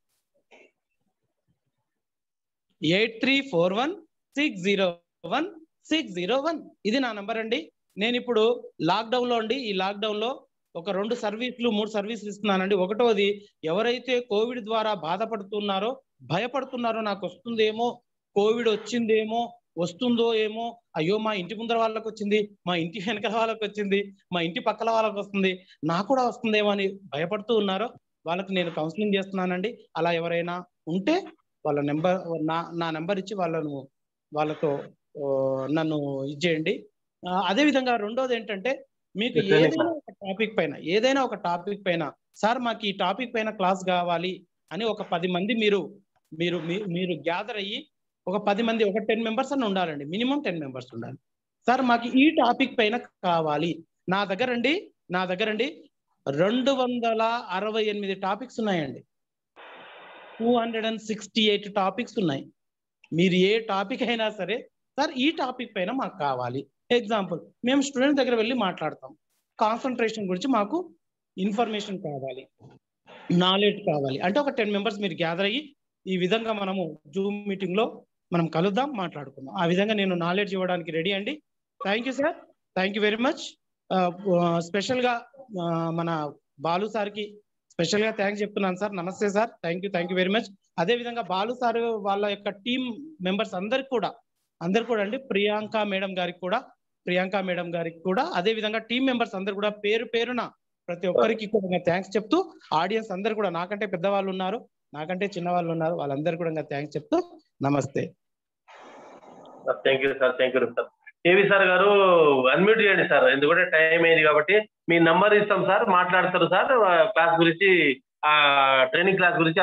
eight three four one six zero one six zero one ఇది నా నంబర్ అండి నేను ఇప్పుడు లాక్డౌన్ లో అండి ఈ లాక్డౌన్ లో ఒక రెండు సర్వీసులు మూడు సర్వీసులు ఇస్తున్నానండి ఒకటోది ఎవరైతే కోవిడ్ ద్వారా బాధపడుతున్నారో భయపడుతున్నారో నాకు వస్తుందేమో కోవిడ్ వచ్చిందేమో వస్తుందో ఏమో అయ్యో మా ఇంటి ముందర వాళ్ళకి వచ్చింది మా ఇంటి వెనకాల వాళ్ళకి వచ్చింది మా ఇంటి పక్కల వాళ్ళకి వస్తుంది నాకు కూడా వస్తుందేమో అని భయపడుతూ ఉన్నారో వాళ్ళకి నేను కౌన్సిలింగ్ చేస్తున్నానండి అలా ఎవరైనా ఉంటే వాళ్ళ నెంబర్ నా నా నెంబర్ ఇచ్చి వాళ్ళను వాళ్ళతో ఓ, నన్ను ఇచ్చేయండి అదే విధంగా రెండోది ఏంటంటే మీకు చెప్పండి ఏదైనా ఒక టాపిక్ పైన ఏదైనా ఒక టాపిక్ పైన సార్ మాకు ఈ టాపిక్ పైన క్లాస్ కావాలి అని ఒక పది మంది మీరు మీరు మీ- మీరు గ్యాదర్ అయ్యి ఒక పది మంది ఒక టెన్ మెంబర్స్ అని ఉండాలండి మినిమం టెన్ మెంబర్స్ ఉండాలి సార్ మాకు ఈ టాపిక్ పైన కావాలి నా దగ్గర అండి నా దగ్గర అండి రెండు వందల అరవై ఎనిమిది టాపిక్స్ ఉన్నాయండి two hundred and sixty eight topics ఉన్నాయి మీరు ఏ టాపిక్ అయినా సరే సార్ ఈ టాపిక్ పైన మాకు కావాలి ఎగ్జాంపుల్ మేము స్టూడెంట్ దగ్గర వెళ్ళి మాట్లాడతాం కాన్సన్ట్రేషన్ గురించి మాకు ఇన్ఫర్మేషన్ కావాలి నాలెడ్జ్ కావాలి అంటే ఒక టెన్ మెంబర్స్ మీరు గ్యాదర్ అయ్యి ఈ విధంగా మనము జూమ్ మీటింగ్ లో మనం కలుద్దాం మాట్లాడుకుందాం ఆ విధంగా నేను నాలెడ్జ్ ఇవ్వడానికి రెడీ అండి thank you sir thank you very much special గా ఆ, మన బాలు సార్కి స్పెషల్ గా థ్యాంక్స్ చెప్తున్నాను సార్ నమస్తే sir thank you thank you very much అదే విధంగా బాలు సార్ వాళ్ళ యొక్క టీం మెంబర్స్ అందరికి కూడా అందరు కూడా అండి ప్రియాంక మేడం గారికి కూడా ప్రియాంక మేడం గారికి కూడా అదే విధంగా టీం మెంబర్స్ అందరు కూడా పేరు పేరున ప్రతి ఒక్కరికి కూడా థ్యాంక్స్ చెప్తూ ఆడియన్స్ అందరు కూడా నాకంటే పెద్దవాళ్ళు ఉన్నారు నాకంటే చిన్న వాళ్ళు ఉన్నారు వాళ్ళందరూ కూడా థ్యాంక్స్ చెప్తూ నమస్తే thank you sir thank you sir KV sir గారు అన్మ్యూట్ చేయండి సార్ ఎందుకంటే టైం అయింది కాబట్టి మీ నంబర్ ఇస్తాం సార్ మాట్లాడతారు సార్ క్లాస్ గురించి ఆ ట్రైనింగ్ క్లాస్ గురించి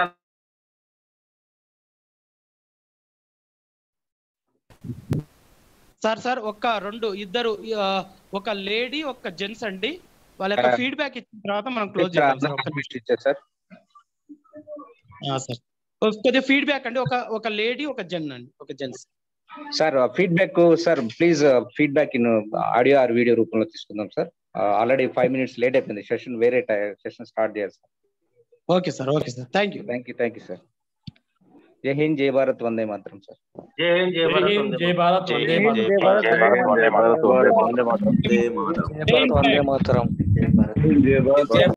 సార్ సార్ ఒక రెండు ఇద్దరు ఆ, ఒక లేడీ ఒక జెంట్స్ అండి వాళ్ళ యొక్క ఆ. ఫీడ్బ్యాక్ ఇచ్చిన తర్వాత మనం క్లోజ్ చేద్దాం సార్ ఒక్క మిస్టర్ ఇచ్చారు సార్ ఆ, సార్ కొద్దిగా ఫీడ్బ్యాక్ అండి ఒక ఒక లేడీ ఒక జెన్ అండి ఒక gents sir feedback sir please feedback in audio or video రూపంలో తీసుకుందాం sir already five minutes late అయిపోయింది సెషన్ వేరే సెషన్ స్టార్ట్ చేయాలి sir okay sir okay sir thank you thank you thank you sir జై హింద్ జై భారత్ వందే మాత్రం సార్ జై హింద్ జై భారత్ జై భారత్ జై వందే హింద్, జై మాతరం. భారత్, వందే మాతరం. వందే మాతరం. వందే మాతరం జై భారత్ వందే మాతరం జై భారత్